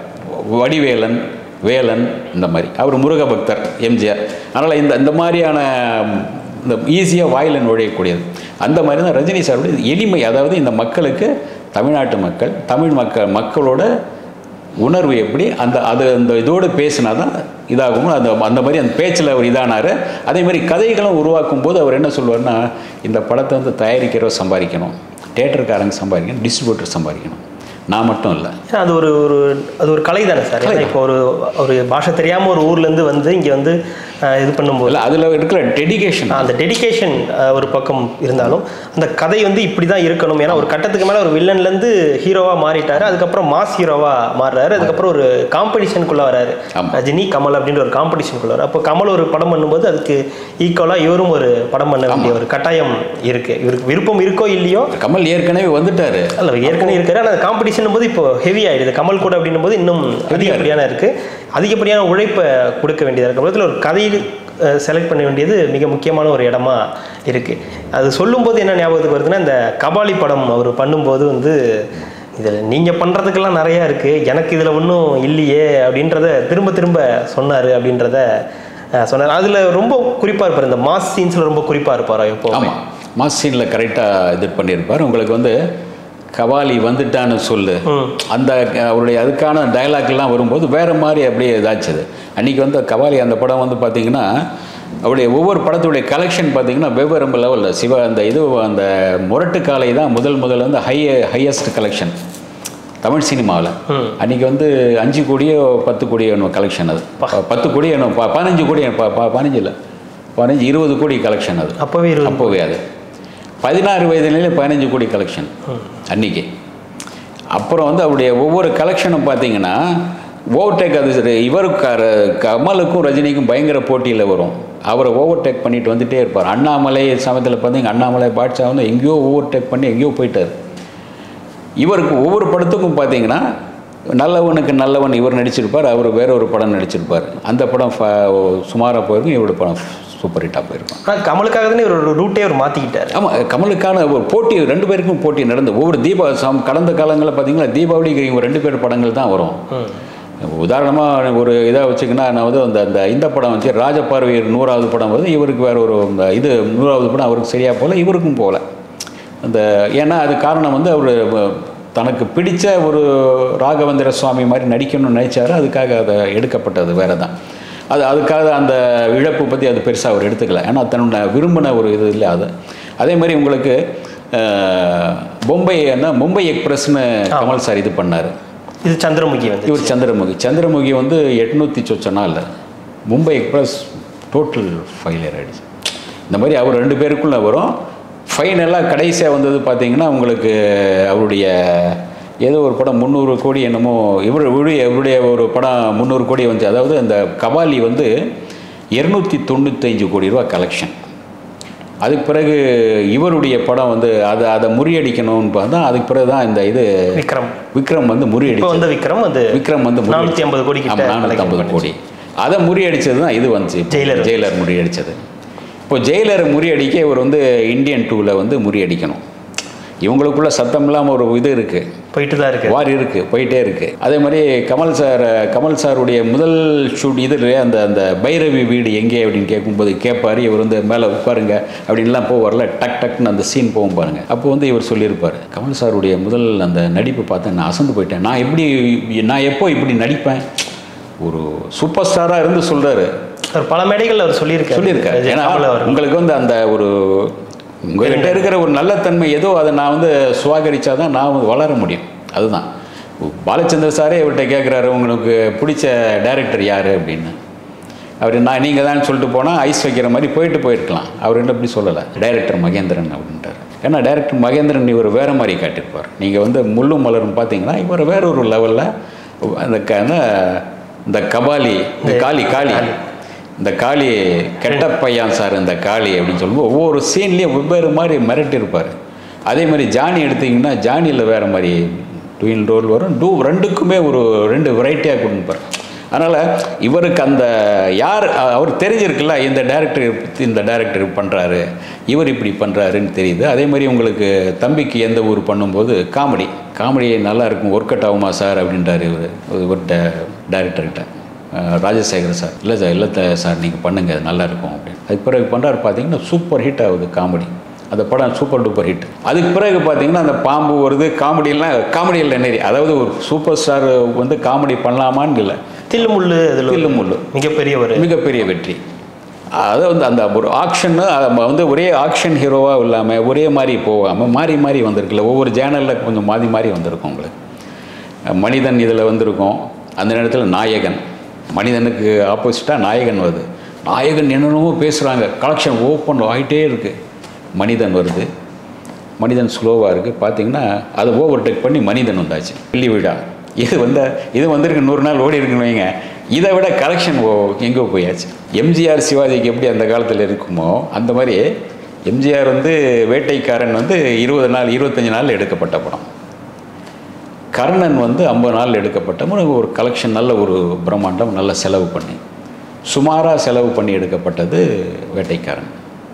வடிவேலன் வேலன் இந்த மாதிரி அவர் முருக பக்தர் எம்ஜிஆர் அதனால் இந்த இந்த மாதிரியான இந்த ஈஸியாக வாயில் நுழையக்கூடியது அந்த மாதிரி தான் ரஜினி சாருடைய எளிமை அதாவது இந்த மக்களுக்கு தமிழ்நாட்டு மக்கள் தமிழ் மக்கள் மக்களோட உணர்வு எப்படி அந்த அது அந்த இதோடு பேசினா தான் இதாகும் அந்த அந்த மாதிரி அந்த பேச்சில் அவர் இதானார் அதே மாதிரி கதைகளும் உருவாக்கும் போது அவர் என்ன சொல்லுவார்னா இந்த படத்தை வந்து தயாரிக்கிறவர் சம்பாதிக்கணும் தேட்டருக்காரங்க சம்பாதிக்கணும் டிஸ்ட்ரிபியூட்டர் சம்பாதிக்கணும் நான் மட்டும் இல்லை ஏன்னா அது ஒரு ஒரு அது ஒரு கலை தானே சார் ஏன்னா இப்போ ஒரு ஒரு பாஷை தெரியாமல் ஒரு ஊர்லேருந்து வந்து இங்கே வந்து அஹ், இது பண்ணும்போது இல்லை அதில் இருக்கிற டெடிகேஷன் அந்த டெடிகேஷன் ஒரு பக்கம் இருந்தாலும் அந்த கதை வந்து இப்படி தான் இருக்கணும் ஏன்னா ஒரு கட்டத்துக்கு மேலே ஒரு வில்லன்லேருந்து ஹீரோவாக மாறிட்டாரு அதுக்கப்புறம் மாஸ் ஹீரோவாக மாறுறாரு அதுக்கப்புறம் ஒரு காம்படிஷனுக்குள்ளே வராரு ஆமா. ரஜினி கமல் அப்படின்ற ஒரு காம்படிஷனுக்குள்ள வராரு அப்போ கமல் ஒரு படம் பண்ணும்போது அதுக்கு ஈக்குவலாக இவரும் ஒரு படம் பண்ண வேண்டிய ஒரு கட்டாயம் இருக்கு இவருக்கு விருப்பம் இருக்கோ இல்லையோ கமல் ஏற்கனவே வந்துட்டாரு அல்ல ஏற்கனவே இருக்காரு ஆனால் காம்படிஷன் போது இப்போ ஹெவி ஆயிடுது கமல் கூட அப்படின்னும் போது இன்னும் அதிகப்படியான இருக்கு அதிகப்படியான உழைப்பை கொடுக்க வேண்டியதாக இருக்கு பக்கத்தில் ஒரு கதையில் செலக்ட் பண்ண வேண்டியது மிக முக்கியமான ஒரு இடமா இருக்கு அது சொல்லும்போது என்ன ஞாபகத்துக்கு வருதுன்னா இந்த கபாலி படம் அவர் பண்ணும்போது வந்து இதில் நீங்கள் பண்ணுறதுக்கெல்லாம் நிறையா இருக்குது எனக்கு இதில் ஒன்றும் இல்லையே அப்படின்றத திரும்ப திரும்ப சொன்னார் அப்படின்றத அஹ், சொன்னார் அதில் ரொம்ப குறிப்பாக இருப்பார் இந்த மாஸ் சீன்ஸில் ரொம்ப குறிப்பாக இருப்பார் எப்போ ஆமாம் மாஸ் சீனில் கரெக்டாக இது பண்ணியிருப்பார் உங்களுக்கு வந்து கபாலி வந்துட்டான்னு சொல்லு அந்த க- அவருடைய அதுக்கான dialogue எல்லாம் வரும்போது வேறு மாதிரி அப்படியே இதாச்சுது அன்றைக்கி வந்து கபாலி அந்த படம் வந்து பார்த்திங்கன்னா அவருடைய ஒவ்வொரு படத்துடைய கலெக்ஷன் பார்த்தீங்கன்னா வெவ்வேறு லெவலில் சிவா அந்த இது அந்த முரட்டு காலை தான் முதல் முதல்ல வந்து ஹை ஹையஸ்ட் கலெக்ஷன் தமிழ் சினிமாவில் அன்றைக்கி வந்து அஞ்சு கோடியோ பத்து கோடியோ என்னமோ கலெக்ஷன் அது பத்து கோடி என்னமோ ப- பதினஞ்சு கோடி ப- ப- பதினஞ்சு இல்லை பதினஞ்சு இருபது கோடி கலெக்ஷன் அது அப்போவே இரு அப்போவே அது பதினாறு வயதுலேயே பதினஞ்சு கோடி கலெக்ஷன் அன்னைக்கு அப்புறம் வந்து அவருடைய ஒவ்வொரு கலெக்ஷனும் பார்த்தீங்கன்னா ஓவர்டேக் அது சரி, இவருக்கு க- கமலுக்கும் ரஜினிக்கும் பயங்கர போட்டியில் வரும் அவரை ஓவர்டேக் பண்ணிட்டு வந்துட்டே இருப்பார் அண்ணாமலை சமயத்தில் பார்த்தீங்க அண்ணாமலை பாட்ஷா வந்து எங்கேயோ ஓவர்டேக் பண்ணி எங்கேயோ போயிட்டார் இவருக்கு ஒவ்வொரு படத்துக்கும் பார்த்தீங்கன்னா நல்லவனுக்கு நல்லவன் இவர் நடிச்சிருப்பார் அவர் வேற ஒரு படம் நடிச்சிருப்பார் அந்த படம் சுமாராக போயிருக்கும் இவரோட படம் சூப்பர் ஹிட்டாக போயிருக்கும் ஆனால் கமலுக்காக தானே ஒரு ரூட்டே அவர் மாற்றிக்கிட்டார் ஆமாம் கமலுக்கான ஒரு போட்டி ரெண்டு பேருக்கும் போட்டி நடந்து ஒவ்வொரு தீபா சம் கடந்த காலங்களில் பார்த்தீங்கன்னா தீபாவளிக்கு இவங்க ரெண்டு பேர் படங்கள் தான் வரும் உதாரணமாக ஒரு இதாக வச்சுக்கினா நான் வந்து அந்த அந்த இந்த படம் வச்சு ராஜபார்வையர் நூறாவது படம் வருது இவருக்கு வேற ஒரு இந்த இது நூறாவது படம் அவருக்கு சரியாக போகல இவருக்கும் போகல அந்த ஏன்னா அது காரணம் வந்து அவர் தனக்கு பிடிச்ச ஒரு ராகவேந்திர சுவாமி மாதிரி நடிக்கணும்னு நினைச்சாரு அதுக்காக அதை எடுக்கப்பட்டது வேற தான் அது அதுக்காக அந்த இழப்பு பற்றி அது பெருசாக அவர் எடுத்துக்கல ஏன்னா தன்னோட விரும்பின ஒரு இது இல்லை அது அதே மாதிரி உங்களுக்கு அஹ், பொம்பை என்ன மும்பை எக்ஸ்பிரஸ்னு கமல் சார் இது பண்ணார் இது சந்திரமுகி வந்து இவர் சந்திரமுகி சந்திரமுகி வந்து எட்நூற்றி சொச்சனா இல்லை மும்பை எக்ஸ்பிரஸ் டோட்டல் ஃபெயிலியர் ஆகிடுச்சு இந்த மாதிரி அவர் ரெண்டு பேருக்குள்ளே வரும் ஃபைனலாக கடைசியாக வந்தது பார்த்தீங்கன்னா உங்களுக்கு அவருடைய ஏதோ ஒரு படம் முந்நூறு கோடி என்னமோ இவர் இவருடைய இவருடைய ஒரு படம் முந்நூறு கோடி வந்துச்சு அதாவது அந்த கபாலி வந்து இரநூத்தி தொண்ணூத்தஞ்சு கோடி ரூபா கலெக்ஷன் அதுக்கு பிறகு இவருடைய படம் வந்து அதை அதை முறியடிக்கணும்னு பார்த்தா அதுக்கு பிறகு தான் இந்த இது விக்ரம் விக்ரம் வந்து இப்போ முறியடிச்சு வந்து விக்ரம் வந்து விக்ரம் வந்து நானூற்றி ஐம்பது கோடி கிட்ட நானூற்றி ஐம்பது collection கோடி அதை முறியடிச்சது தான் இது வந்துச்சு ஜெயிலர். ஜெயிலர் முறியடிச்சது இப்போ ஜெயிலர் முறியடிக்க இவர் வந்து இந்தியன் டூவில் வந்து முறியடிக்கணும் இவங்களுக்குள்ள சத்தம் இல்லாமல் ஒரு இது இருக்குது போயிட்டு தான் இருக்கு வார் இருக்குது போயிட்டே இருக்குது அதே மாதிரி கமல் சார் கமல் சாருடைய முதல் ஷூட் இதில் அந்த அந்த பைரவி வீடு எங்கே அப்படின்னு கேட்கும்போது கேட்பாரு இவர் வந்து மேலே உட்காருங்க அப்படின்லாம் போவார்ல டக் டக்னு அந்த சீன் போகும் பாருங்க அப்போ வந்து இவர் சொல்லியிருப்பார் கமல் சாருடைய முதல் அந்த நடிப்பு பார்த்தேன் நான் அசந்து போயிட்டேன் நான் எப்படி நான் எப்போ இப்படி நடிப்பேன் ஒரு சூப்பர் ஸ்டாராக இருந்து சொல்கிறாரு அவர் பல மேடைகள் அவர் சொல்லியிருக்காரு சொல்லியிருக்காரு ஏன்னா கமல அவர் உங்களுக்கு வந்து அந்த ஒரு உங்கள்கிட்ட இருக்கிற ஒரு நல்ல தன்மை ஏதோ அதை நான் வந்து சுவாகரிச்சா தான் நான் வந்து வளர முடியும் அதுதான் பாலச்சந்திர சாரே இவர்கிட்ட கேட்குறாரு உங்களுக்கு பிடிச்ச டைரக்டர் யார் அப்படின்னு அவர் நான் நீங்கள் தான் சொல்லிட்டு போனால் ஐஸ் வைக்கிற மாதிரி போயிட்டு போயிருக்கலாம் அவர் என்ன அப்படி சொல்லலை டைரக்டர் மகேந்திரன் அப்படின்ட்டார் ஏன்னா டைரக்டர் மகேந்திரன் இவர் வேறு மாதிரி காட்டியிருப்பார் நீங்கள் வந்து முள்ளும் மலரும் பார்த்தீங்கன்னா இவர் வேற ஒரு லெவலில் அந்த க- அந்த இந்த கபாலி இந்த காளி காளி இந்த காளி கெட்ட பையன் சார் இந்த காளி அப்படின்னு சொல்லும்போது ஒவ்வொரு சீன்லேயும் வெவ்வேறு மாதிரி மிரட்டியிருப்பார் அதே மாதிரி ஜானி எடுத்தீங்கன்னா ஜானியில் வேறு மாதிரி ட்வின் ரோல் வரும் டூ ரெண்டுக்குமே ஒரு ரெண்டு வெரைட்டியாக கொடுப்பார் அதனால் இவருக்கு அந்த யார் அ- அவர் தெரிஞ்சிருக்குல்ல இந்த டேரக்டர் இந்த டேரக்டர் பண்ணுறாரு இவர் இப்படி பண்ணுறாருன்னு தெரியுது அதே மாதிரி உங்களுக்கு தம்பிக்கு எந்த ஊர் பண்ணும்போது காமெடி காமெடி நல்லா இருக்கும் ஒர்க் அவுட் ஆகுமா சார் அப்படின்றாரு இவர் இவர்கிட்ட டேரக்டர்கிட்ட அஹ் ராஜசேகர் சார் இல்லை சார் இல்லை த- சார் நீங்கள் பண்ணுங்கள் அது நல்லா இருக்கும் அப்படின்னு அதுக்கு பிறகு பண்ணுறாரு பார்த்தீங்கன்னா சூப்பர் ஹிட் ஆகுது காமெடி அந்த படம் சூப்பர் டூப்பர் ஹிட் அதுக்கு பிறகு பார்த்தீங்கன்னா அந்த பாம்பு வருது காமெடியெல்லாம் காமெடியில் நிறைய அதாவது ஒரு சூப்பர் ஸ்டார் வந்து காமெடி பண்ணலாமான்னு இல்லை தில்லு முள்ளு அதில் தில்லு முள்ளு. மிகப்பெரிய ஒரு மிகப்பெரிய வெற்றி அது வந்து அந்த ஒரு ஆக்ஷன்னு வந்து ஒரே ஆக்ஷன் ஹீரோவாக இல்லாமல் ஒரே மாதிரி போகாமல் மாறி மாறி வந்திருக்குல்ல ஒவ்வொரு சேனலில் கொஞ்சம் மாறி மாறி வந்திருக்கும் உங்களுக்கு மனிதன் இதில் வந்திருக்கும் அந்த நேரத்தில் நாயகன் மனிதனுக்கு ஆப்போசிட்டாக நாயகன் வருது நாயகன் என்னென்னமோ பேசுகிறாங்க கலெக்ஷன் ஓப்பன் ஆகிட்டே இருக்குது மனிதன் வருது மனிதன் ஸ்லோவாக இருக்குது பார்த்தீங்கன்னா அதை ஓவர்டேக் பண்ணி மனிதன் வந்தாச்சு வெள்ளி விழா இது வந்த இது வந்திருக்கு நூறு நாள் ஓடி இருக்குன்னு வைங்க இதை விட கலெக்ஷன் ஓ எங்கே போயாச்சு எம்ஜிஆர் சிவாஜிக்கு எப்படி அந்த காலத்தில் இருக்குமோ அந்த மாதிரி எம்ஜிஆர் வந்து வேட்டைக்காரன் வந்து இருபது நாள் இருபத்தஞ்சி நாள் எடுக்கப்பட்ட படம் கர்ணன் வந்து ஐம்பது நாள் எடுக்கப்பட்ட படம். ஒரு கலெக்ஷன் நல்ல ஒரு பிரம்மாண்டம் நல்ல செலவு பண்ணி சுமாராக செலவு பண்ணி எடுக்கப்பட்டது வேட்டைக்காரன்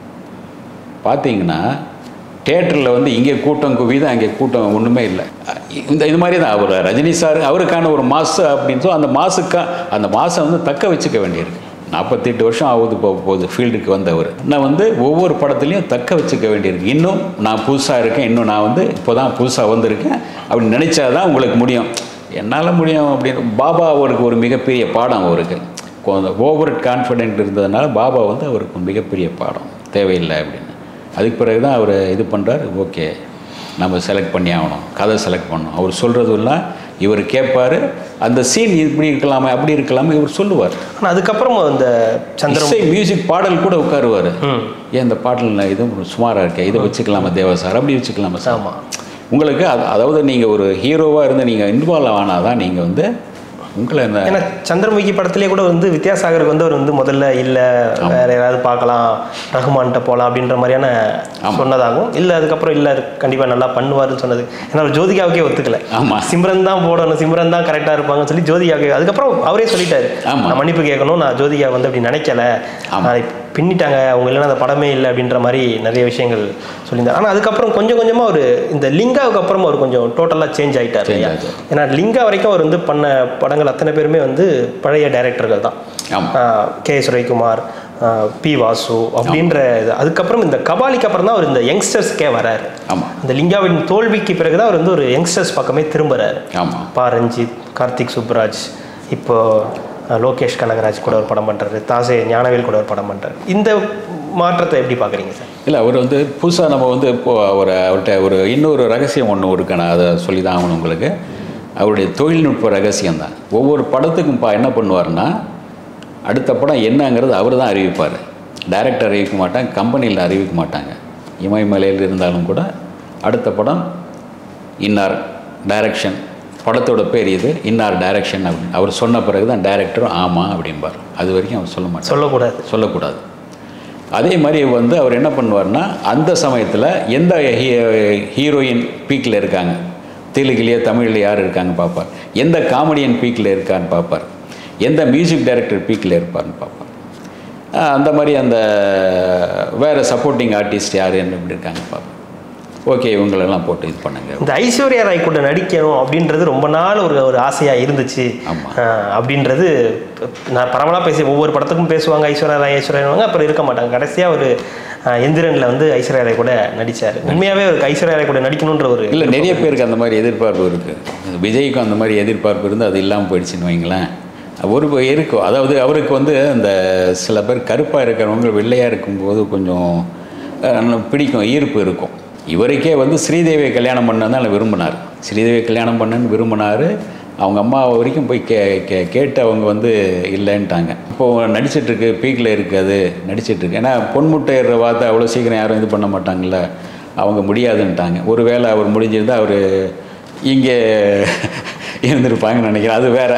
பார்த்தீங்கன்னா தேட்டரில் வந்து இங்கே கூட்டம் குவிது அங்கே கூட்டம் ஒன்றுமே இல்லை இந்த இது மாதிரி தான் அவர் ரஜினி சார் அவருக்கான ஒரு மாசு அப்படின்னு சொல்லி அந்த மாசுக்கா அந்த மாதம் வந்து தக்க வச்சுக்க வேண்டியிருக்கு நாற்பத்தெட்டு வருஷம் ஆகுது போக போகுது ஃபீல்டுக்கு வந்தவர் நான் வந்து ஒவ்வொரு படத்துலையும் தக்க வச்சுக்க வேண்டியிருக்கு இன்னும் நான் புதுசாக இருக்கேன் இன்னும் நான் வந்து இப்போ தான் புதுசாக வந்திருக்கேன் அப்படின்னு நினச்சா தான் உங்களுக்கு முடியும் என்னால் முடியும் அப்படின்னு பாபா அவருக்கு ஒரு மிகப்பெரிய பாடம் அவருக்கு கொஞ்சம் ஓவர் கான்ஃபிடென்ட் இருந்ததுனால பாபா வந்து அவருக்கு ஒரு மிகப்பெரிய பாடம் தேவையில்லை அப்படின்னு அதுக்கு பிறகு தான் அவர் இது பண்ணுறாரு ஓகே நம்ம செலக்ட் பண்ணி ஆகணும் கதை செலக்ட் பண்ணணும் அவர் சொல்கிறதெல்லாம் இவர் கேட்பார் அந்த சீன் இப்படி இருக்கலாமே அப்படி இருக்கலாமே இவர் சொல்லுவார் ஆனால் அதுக்கப்புறம் இந்த சந்திரம் இசை மியூசிக் பாடல் கூட உட்காருவார் ம் ஏன் இந்த பாடல் இது சுமாராக இருக்கே இதை வச்சுக்கலாமா தேவா சார் அப்படி வச்சுக்கலாமா சார் ஆமாம் உங்களுக்கு அது அதாவது நீங்கள் ஒரு ஹீரோவாக இருந்து நீங்கள் இன்வால்வ் ஆனால் தான் நீங்கள் வந்து உங்களை என்ன ஏன்னா சந்திரமுகி படத்திலே கூட வந்து வித்யாசாகருக்கு வந்து அவர் வந்து முதல்ல இல்லை வேற யாராவது பார்க்கலாம் ரகுமான்கிட்ட போகலாம் அப்படின்ற மாதிரியான சொன்னதாகவும் இல்லை அதுக்கப்புறம் இல்லை கண்டிப்பாக நல்லா பண்ணுவாருன்னு சொன்னது ஏன்னா அவர் ஜோதிகாவுக்கே ஒத்துக்கல ஆமா. சிம்ரன் தான் போடணும் சிம்ரன் தான் கரெக்டாக இருப்பாங்கன்னு சொல்லி ஜோதிகாவுக்கு அதுக்கப்புறம் அவரே சொல்லிட்டாரு ஆமா. நான் மன்னிப்பு கேட்கணும் நான் ஜோதிகா வந்து அப்படி நினைக்கல ஆமா. நான் பின்னிட்டாங்க அவங்க இல்லைன்னா அந்த படமே இல்லை அப்படின்ற மாதிரி நிறைய விஷயங்கள் சொல்லியிருந்தார் ஆனால் அதுக்கப்புறம் கொஞ்சம் கொஞ்சமாக அவர் இந்த லிங்காவுக்கு அப்புறம் அவர் கொஞ்சம் டோட்டலாக சேஞ்ச் ஆயிட்டார் Change இல்லையா ஆயிட்டார். ஏன்னா லிங்கா வரைக்கும் அவர் வந்து பண்ண படங்கள் அத்தனை பேருமே வந்து பழைய டைரக்டர்கள் தான் ஆமாம் ஆஹ் கே எஸ் ரவிக்குமார் ஆஹ் பி வாசு அப்படின்ற இது அதுக்கப்புறம் இந்த கபாலிக்கு அப்புறம் தான் அவர் இந்த யங்ஸ்டர்ஸ்க்கே வராரு ஆமாம் அந்த லிங்காவின் தோல்விக்கு பிறகு தான் அவர் வந்து ஒரு யங்ஸ்டர்ஸ் பக்கமே திரும்புறாரு ஆமாம் பா ரஞ்சித் கார்த்திக் சுப்ராஜ் இப்போ ஆஹ் லோகேஷ் கனகராஜ் கூட ஒரு படம் பண்ணுறாரு தாசே ஞானவேல் கூட ஒரு படம் பண்ணுறாரு இந்த மாற்றத்தை எப்படி பார்க்குறீங்க சார் இல்லை அவர் வந்து புதுசாக நம்ம வந்து இப்போ அவர் அவர்கிட்ட ஒரு இன்னொரு ரகசியம் ஒன்று இருக்கு நான் அதை சொல்லி தான் ஆகணும் உங்களுக்கு அவருடைய தொழில்நுட்ப ரகசியம் தான் ஒவ்வொரு படத்துக்கும் பா என்ன பண்ணுவார்னா அடுத்த படம் என்னங்கிறது அவர் தான் அறிவிப்பார் டைரக்டர் அறிவிக்க மாட்டாங்க கம்பெனியில் அறிவிக்க மாட்டாங்க இமயமலையில் இருந்தாலும் கூட அடுத்த படம் இன்னார் டைரக்ஷன் படத்தோட பேர் இது இன்னார் டைரக்ஷன் அப்படின்னு அவர் சொன்ன பிறகு தான் டைரக்டரும் ஆமாம் அப்படிம்பார் அது வரைக்கும் அவர் சொல்ல மாட்டார் சொல்லக்கூடாது சொல்லக்கூடாது அதே மாதிரி வந்து அவர் என்ன பண்ணுவார்னா அந்த சமயத்தில் எந்த ஹீ- ஹீரோயின் பீக்கில் இருக்காங்க தெலுங்குலேயே தமிழில் யார் இருக்காங்க பார்ப்பார் எந்த காமெடியன் பீக்கில் இருக்கான்னு பார்ப்பார் எந்த மியூசிக் டைரக்டர் பீக்கில் இருப்பார்னு பார்ப்பார் ஆஹ் அந்த மாதிரி அந்த வேறு சப்போர்ட்டிங் ஆர்டிஸ்ட் யார் என்ன இப்படி இருக்காங்க பார்ப்பார் ஓகே இவங்களெல்லாம் போட்டு இது பண்ணுங்க இந்த ஐஸ்வர்யா ராய் கூட நடிக்கணும் அப்படின்றது ரொம்ப நாள் ஒரு ஒரு ஆசையாக இருந்துச்சு ஆமா. ஆஹ் அப்படின்றது நான் பரவலாக பேசி ஒவ்வொரு படத்துக்கும் பேசுவாங்க ஐஸ்வர்யா ராய் ஐஸ்வர்யா அப்புறம் இருக்க மாட்டாங்க கடைசியாக ஒரு ஆஹ், எந்திரன்ல வந்து ஐஸ்வர்யா ராய் கூட நடிச்சார் உண்மையாகவே ஒரு ஐஸ்வர்யா ராய் கூட நடிக்கணுன்ற ஒரு இல்லை நிறைய பேருக்கு அந்த மாதிரி எதிர்பார்ப்பு இருக்குது விஜய்க்கும் அந்த மாதிரி எதிர்பார்ப்பு இருந்து அது இல்லாமல் போயிடுச்சுன்னு வைங்களேன் ஒரு ப- இருக்கும் அதாவது அவருக்கு வந்து அந்த சில பேர் கருப்பாக இருக்கிறவங்க வெள்ளையாக இருக்கும்போது கொஞ்சம் அஹ், பிடிக்கும் ஈர்ப்பு இருக்கும் இவருக்கே வந்து ஸ்ரீதேவியை கல்யாணம் பண்ணதான் விரும்பினார் ஸ்ரீதேவியை கல்யாணம் பண்ணன்னு விரும்பினார் அவங்க அம்மா வரைக்கும் போய் கே கே கேட்டு அவங்க வந்து இல்லைன்ட்டாங்க இப்போது நடிச்சிட்ருக்கு பீக்கில் இருக்குது அது நடிச்சிட்ருக்கு ஏன்னா பொன்முட்டையிற வார்த்தை அவ்வளோ சீக்கிரம் யாரும் இது பண்ண மாட்டாங்கல்ல அவங்க முடியாதுன்ட்டாங்க ஒருவேளை அவர் முடிஞ்சிருந்தால் அவர் இங்கே இருந்திருப்பாங்கன்னு நினைக்கிறேன் அது வேற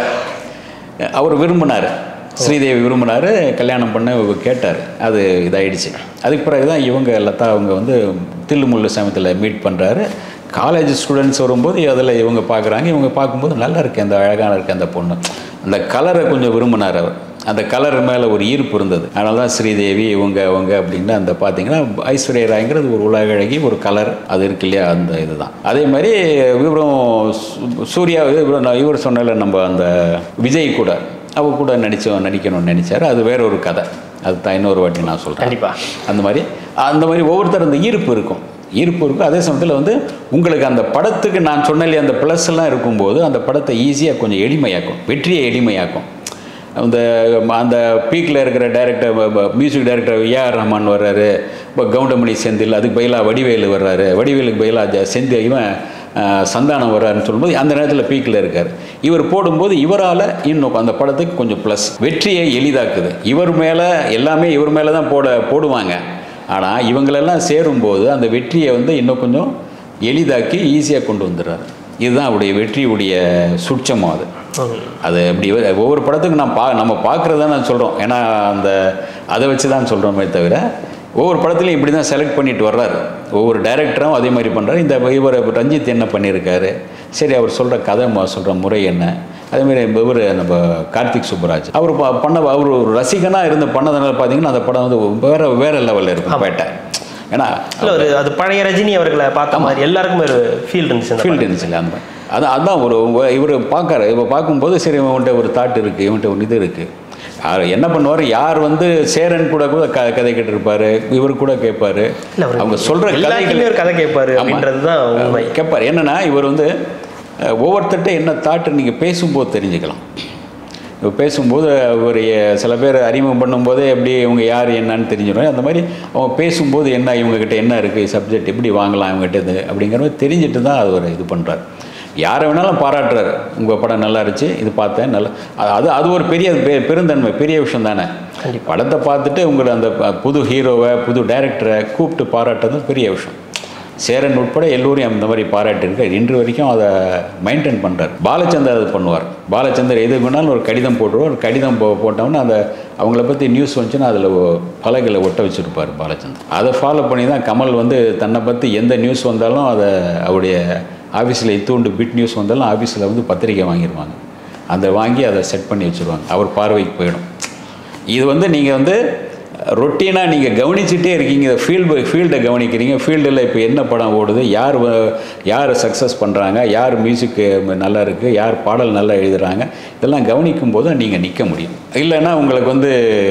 அவர் விரும்பினார் ஸ்ரீதேவி விரும்பினார் கல்யாணம் பண்ண கேட்டார் அது இதாயிடுச்சு அதுக்கு பிறகு தான் இவங்க லதா அவங்க வந்து தில்லுமுள்ளு சமயத்தில் மீட் பண்ணுறாரு காலேஜ் ஸ்டூடெண்ட்ஸ் வரும்போது அதில் இவங்க பார்க்குறாங்க இவங்க பார்க்கும்போது நல்லா இருக்கு அந்த அழகான இருக்கு அந்த பொண்ணு அந்த கலரை கொஞ்சம் விரும்பினார் அவர் அந்த கலர் மேலே ஒரு ஈர்ப்பு இருந்தது அதனால தான் ஸ்ரீதேவி இவங்க அவங்க அப்படின்னு அந்த பார்த்தீங்கன்னா ஐஸ்வர்யா ராய்ங்கிறது ஒரு உலக அழகி ஒரு கலர் அது இருக்கு இல்லையா அந்த இதுதான் அதே மாதிரி இவரும் சூ- சூர்யா இவர் இவர் சொன்னல நம்ம அந்த விஜய் கூட அவ கூட நடிச்சோம் நடிக்கணும்னு நினைச்சாரு அது வேற ஒரு கதை அது தான் இன்னொரு வாட்டி நான் சொல்கிறேன் கண்டிப்பா அந்த மாதிரி அந்த மாதிரி ஒவ்வொருத்தர் அந்த ஈர்ப்பு இருக்கும் ஈர்ப்பு இருக்கும் அதே சமயத்தில் வந்து உங்களுக்கு அந்த படத்துக்கு நான் சொன்ன இல்லையா அந்த ப்ளஸ் எல்லாம் இருக்கும்போது அந்த படத்தை ஈஸியாக கொஞ்சம் எளிமையாக்கும் வெற்றியை எளிமையாக்கும் அந்த அந்த பீக்கில் இருக்கிற director music director A R Rahman வர்றாரு இப்போ கவுண்டமணி செந்தில் அதுக்கு பதிலாக வடிவேலு வர்றாரு வடிவேலுக்கு பதிலாக செந்தில் இவன் அஹ், சந்தானம் வர்றாருன்னு சொல்லும்போது அந்த நேரத்தில் பீக்கில் இருக்கார் இவர் போடும்போது இவரால் இன்னும் அந்த படத்துக்கு கொஞ்சம் ப்ளஸ் வெற்றியை எளிதாக்குது இவர் மேலே எல்லாமே இவர் மேலே தான் போட போடுவாங்க ஆனால் இவங்களெல்லாம் சேரும்போது அந்த வெற்றியை வந்து இன்னும் கொஞ்சம் எளிதாக்கி ஈஸியாக கொண்டு வந்துடுறாரு இதுதான் அவருடைய வெற்றியுடைய சுட்சமும் அது அது அப்படி வ- ஒவ்வொரு படத்துக்கும் நான் பா நம்ம பார்க்குறது தான் நான் சொல்கிறோம் ஏன்னா அந்த அதை வச்சு தான் சொல்கிறோமே தவிர ஒவ்வொரு படத்துலையும் இப்படி தான் செலக்ட் பண்ணிட்டு வர்றாரு ஒவ்வொரு டைரக்டரும் அதே மாதிரி பண்ணுறாரு இந்த இவர் ரஞ்சித் என்ன பண்ணியிருக்காரு சரி அவர் சொல்கிற கதை சொல்கிற முறை என்ன அதேமாரி இவர் நம்ம கார்த்திக் சுப்புராஜ் அவர் ப- பண்ண அவர் ஒரு ரசிகனாக இருந்து பண்ணதுனால பார்த்தீங்கன்னா அந்த படம் வந்து வேற வேற லெவலில் இருக்கும் பேட்டை ஏன்னா இல்ல ஒரு அது பழைய ரஜினி அவர்களை பார்த்த மாதிரி எல்லாருக்குமே ஒரு ஃபீல் இருந்துச்சு அந்த ஃபீல்டு இருந்துச்சுல்ல அந்த மாதிரி அதான் அதான் ஒரு இவர் பார்க்காரு இவர் பார்க்கும்போது சரி இவன்கிட்ட ஒரு தாட் இருக்குது இவன்கிட்ட ஒரு இது இருக்குது யார் என்ன பண்ணுவார் யார் வந்து சேரன் கூட கூட க கதை கேட்டிருப்பாரு இவர் கூட கேட்பாரு இல்ல அவரு அவங்க சொல்கிற எல்லாத்தையுமே ஒரு கதை கேட்பாரு அப்படின்றது தான் உண்மை கேட்பார் என்னன்னா இவர் வந்து அஹ், ஒவ்வொருத்தர்ட்ட என்ன தாட்டு நீங்கள் பேசும்போது தெரிஞ்சுக்கலாம் இப்போ பேசும்போது ஒரு சில பேர் அறிமுகம் பண்ணும்போதே எப்படி இவங்க யார் என்னன்னு தெரிஞ்சிடும் அந்த மாதிரி அவங்க பேசும்போது என்ன இவங்ககிட்ட என்ன இருக்குது சப்ஜெக்ட் எப்படி வாங்கலாம் இவங்ககிட்ட இது அப்படிங்கிற மாதிரி தெரிஞ்சுட்டு தான் அது ஒரு இது பண்ணுறாரு யாரை வேணாலும் பாராட்டுறாரு உங்கள் படம் நல்லா இருந்துச்சு இது பார்த்தேன் நல்லா அது- அது அது ஒரு பெரிய பெ- பெருந்தன்மை பெரிய விஷயம் தானே படத்தை பார்த்துட்டு உங்களை அந்த ப- புது ஹீரோவை புது டைரக்டரை கூப்பிட்டு பாராட்டுறது பெரிய விஷயம் சேரன் உட்பட எல்லோரையும் அந்த மாதிரி பாராட்டியிருக்கார் இன்று வரைக்கும் அதை மெயின்டைன் பண்ணுறார் பாலச்சந்தர் அது பண்ணுவார் பாலச்சந்தர் எது வேணாலும் ஒரு கடிதம் போட்டுருவார் ஒரு கடிதம் போ போட்டோம்னா அந்த அவங்கள பற்றி நியூஸ் வந்துச்சுன்னா அதில் பலகையில் ஒட்ட வச்சுருப்பார் பாலச்சந்தர் அதை ஃபாலோ பண்ணி தான் கமல் வந்து தன்னை பற்றி எந்த நியூஸ் வந்தாலும் அதை அவருடைய ஆஃபீஸில் இத்தூண்டு பிட் நியூஸ் வந்தாலும் ஆஃபீஸில் வந்து பத்திரிக்கை வாங்கிடுவாங்க அதை வாங்கி அதை செட் பண்ணி வச்சுருவாங்க அவர் பார்வைக்கு போயிடும் இது வந்து நீங்கள் வந்து ரொட்டீனாக நீங்கள் கவனிச்சுட்டே இருக்கீங்க ஃபீல்டு ஃபீல்டை கவனிக்கிறீங்க ஃபீல்டில் இப்போ என்ன படம் ஓடுது யார் வ- யார் சக்ஸஸ் பண்ணுறாங்க யார் மியூசிக்கு நல்லா இருக்குது யார் பாடல் நல்லா எழுதுறாங்க இதெல்லாம் கவனிக்கும் போது நீங்கள் நிற்க முடியும் இல்லைன்னா உங்களுக்கு வந்து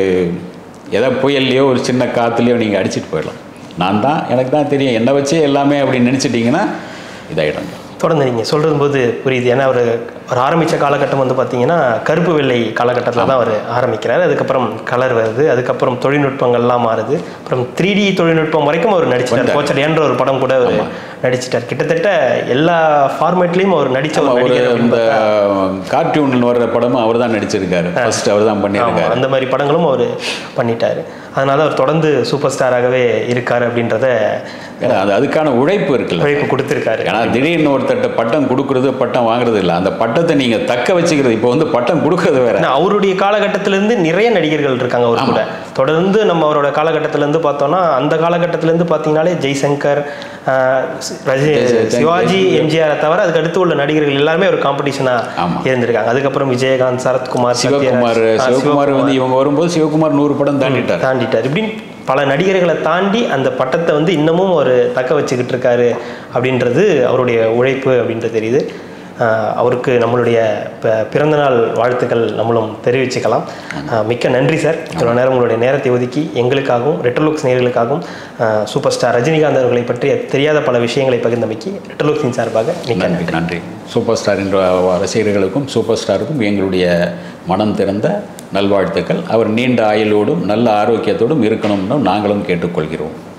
ஏதோ புயல்லையோ ஒரு சின்ன காற்றுலையோ நீங்கள் அடிச்சிட்டு போயிடலாம் நான் தான் எனக்கு தான் தெரியும் என்னை வச்சே எல்லாமே அப்படின்னு நினச்சிட்டிங்கன்னா இதாகிடும் தொடர்ந்து நீங்கள் சொல்றது போது புரியுது ஏன்னா அவர் அவர் ஆரம்பித்த காலகட்டம் வந்து பார்த்தீங்கன்னா கருப்பு வெள்ளை காலகட்டத்தில் தான் அவர் ஆரம்பிக்கிறார் அதுக்கப்புறம் கலர் வருது அதுக்கப்புறம் தொழில்நுட்பங்கள்லாம் மாறுது அப்புறம் த்ரீ டி தொழில்நுட்பம் வரைக்கும் அவர் நடிச்சிட்டார் கோச்சர் என்ற ஒரு படம் கூட அவர் நடிச்சிட்டார் கிட்டத்தட்ட எல்லா ஃபார்மேட்லேயும் அவர் நடித்த ஒரு ஒரு நடிகர் அப்படின்னு இந்த கார்ட்டூன் வர்ற படமும் அவர் தான் நடிச்சிருக்காரு ஃபர்ஸ்ட் அவர் தான் ஆமா, பண்ணியிருக்காரு அந்த மாதிரி படங்களும் அவர் பண்ணிட்டாரு அதனால அவர் தொடர்ந்து சூப்பர் ஸ்டாராகவே இருக்காரு அப்படின்றத ஏன்னா அது அதுக்கான உழைப்பு இருக்குல்ல உழைப்பு கொடுத்துருக்காரு ஏன்னா திடீர்னு ஒருத்தட்ட பட்டம் கொடுக்கறது பட்டம் வாங்குறது இல்லை அந்த பட்டத்தை நீங்க தக்க வச்சுக்கிறது இப்போ வந்து பட்டம் கொடுக்கறது வேற ஆனா, அவருடைய காலகட்டத்திலேருந்து நிறைய நடிகர்கள் இருக்காங்க அவர் கூட தொடர்ந்து நம்ம அவரோட காலகட்டத்திலேருந்து பார்த்தோம்னா அந்த காலகட்டத்திலேருந்து பார்த்தீங்கன்னாலே ஜெய்சங்கர் ஆஹ், சி- ரஜி சிவாஜி எம்ஜிஆரை தவிர அதுக்கு அடுத்து உள்ள நடிகர்கள் எல்லாருமே ஒரு காம்படிஷனாக ஆமா. இருந்திருக்காங்க அதுக்கப்புறம் விஜயகாந்த் சரத்குமார் சிவகுமார் சத்யராஜ், ஆஹ், சிவகுமார் வந்து இவங்க வரும்போது சிவகுமார் நூறு படம் தாண்டிட்டார் தாண்டிட்டார் இப்படின்னு பல நடிகர்களை தாண்டி அந்த பட்டத்தை வந்து இன்னமும் ஒரு தக்க வச்சுக்கிட்டு இருக்காரு அப்படின்றது அவருடைய உழைப்பு அப்படின்றது தெரியுது ஆஹ் அவருக்கு நம்மளுடைய ப- பிறந்தநாள் வாழ்த்துக்கள் நம்மளும் தெரிவிச்சுக்கலாம் ஆஹ் மிக்க நன்றி சார் இவ்வளோ நேரம் உங்களுடைய நேரத்தை ஒதுக்கி எங்களுக்காகவும் ரெட்டர்லுக்ஸ் நேர்களுக்காகவும் ஆஹ் சூப்பர் ஸ்டார் ரஜினிகாந்த் அவர்களை பற்றிய தெரியாத பல விஷயங்களை பகிர்ந்தமைக்கு ரெட்டர்லுக்ஸின் சார்பாக மிக்க நன்றி நன்றி நன்றி சூப்பர் ஸ்டார் என்ற ரசிகர்களுக்கும் சூப்பர் ஸ்டாருக்கும் எங்களுடைய மனம் திறந்த நல்வாழ்த்துக்கள் அவர் நீண்ட ஆயுளோடும் நல்ல ஆரோக்கியத்தோடும் இருக்கணும்னு நாங்களும் கேட்டுக்கொள்கிறோம்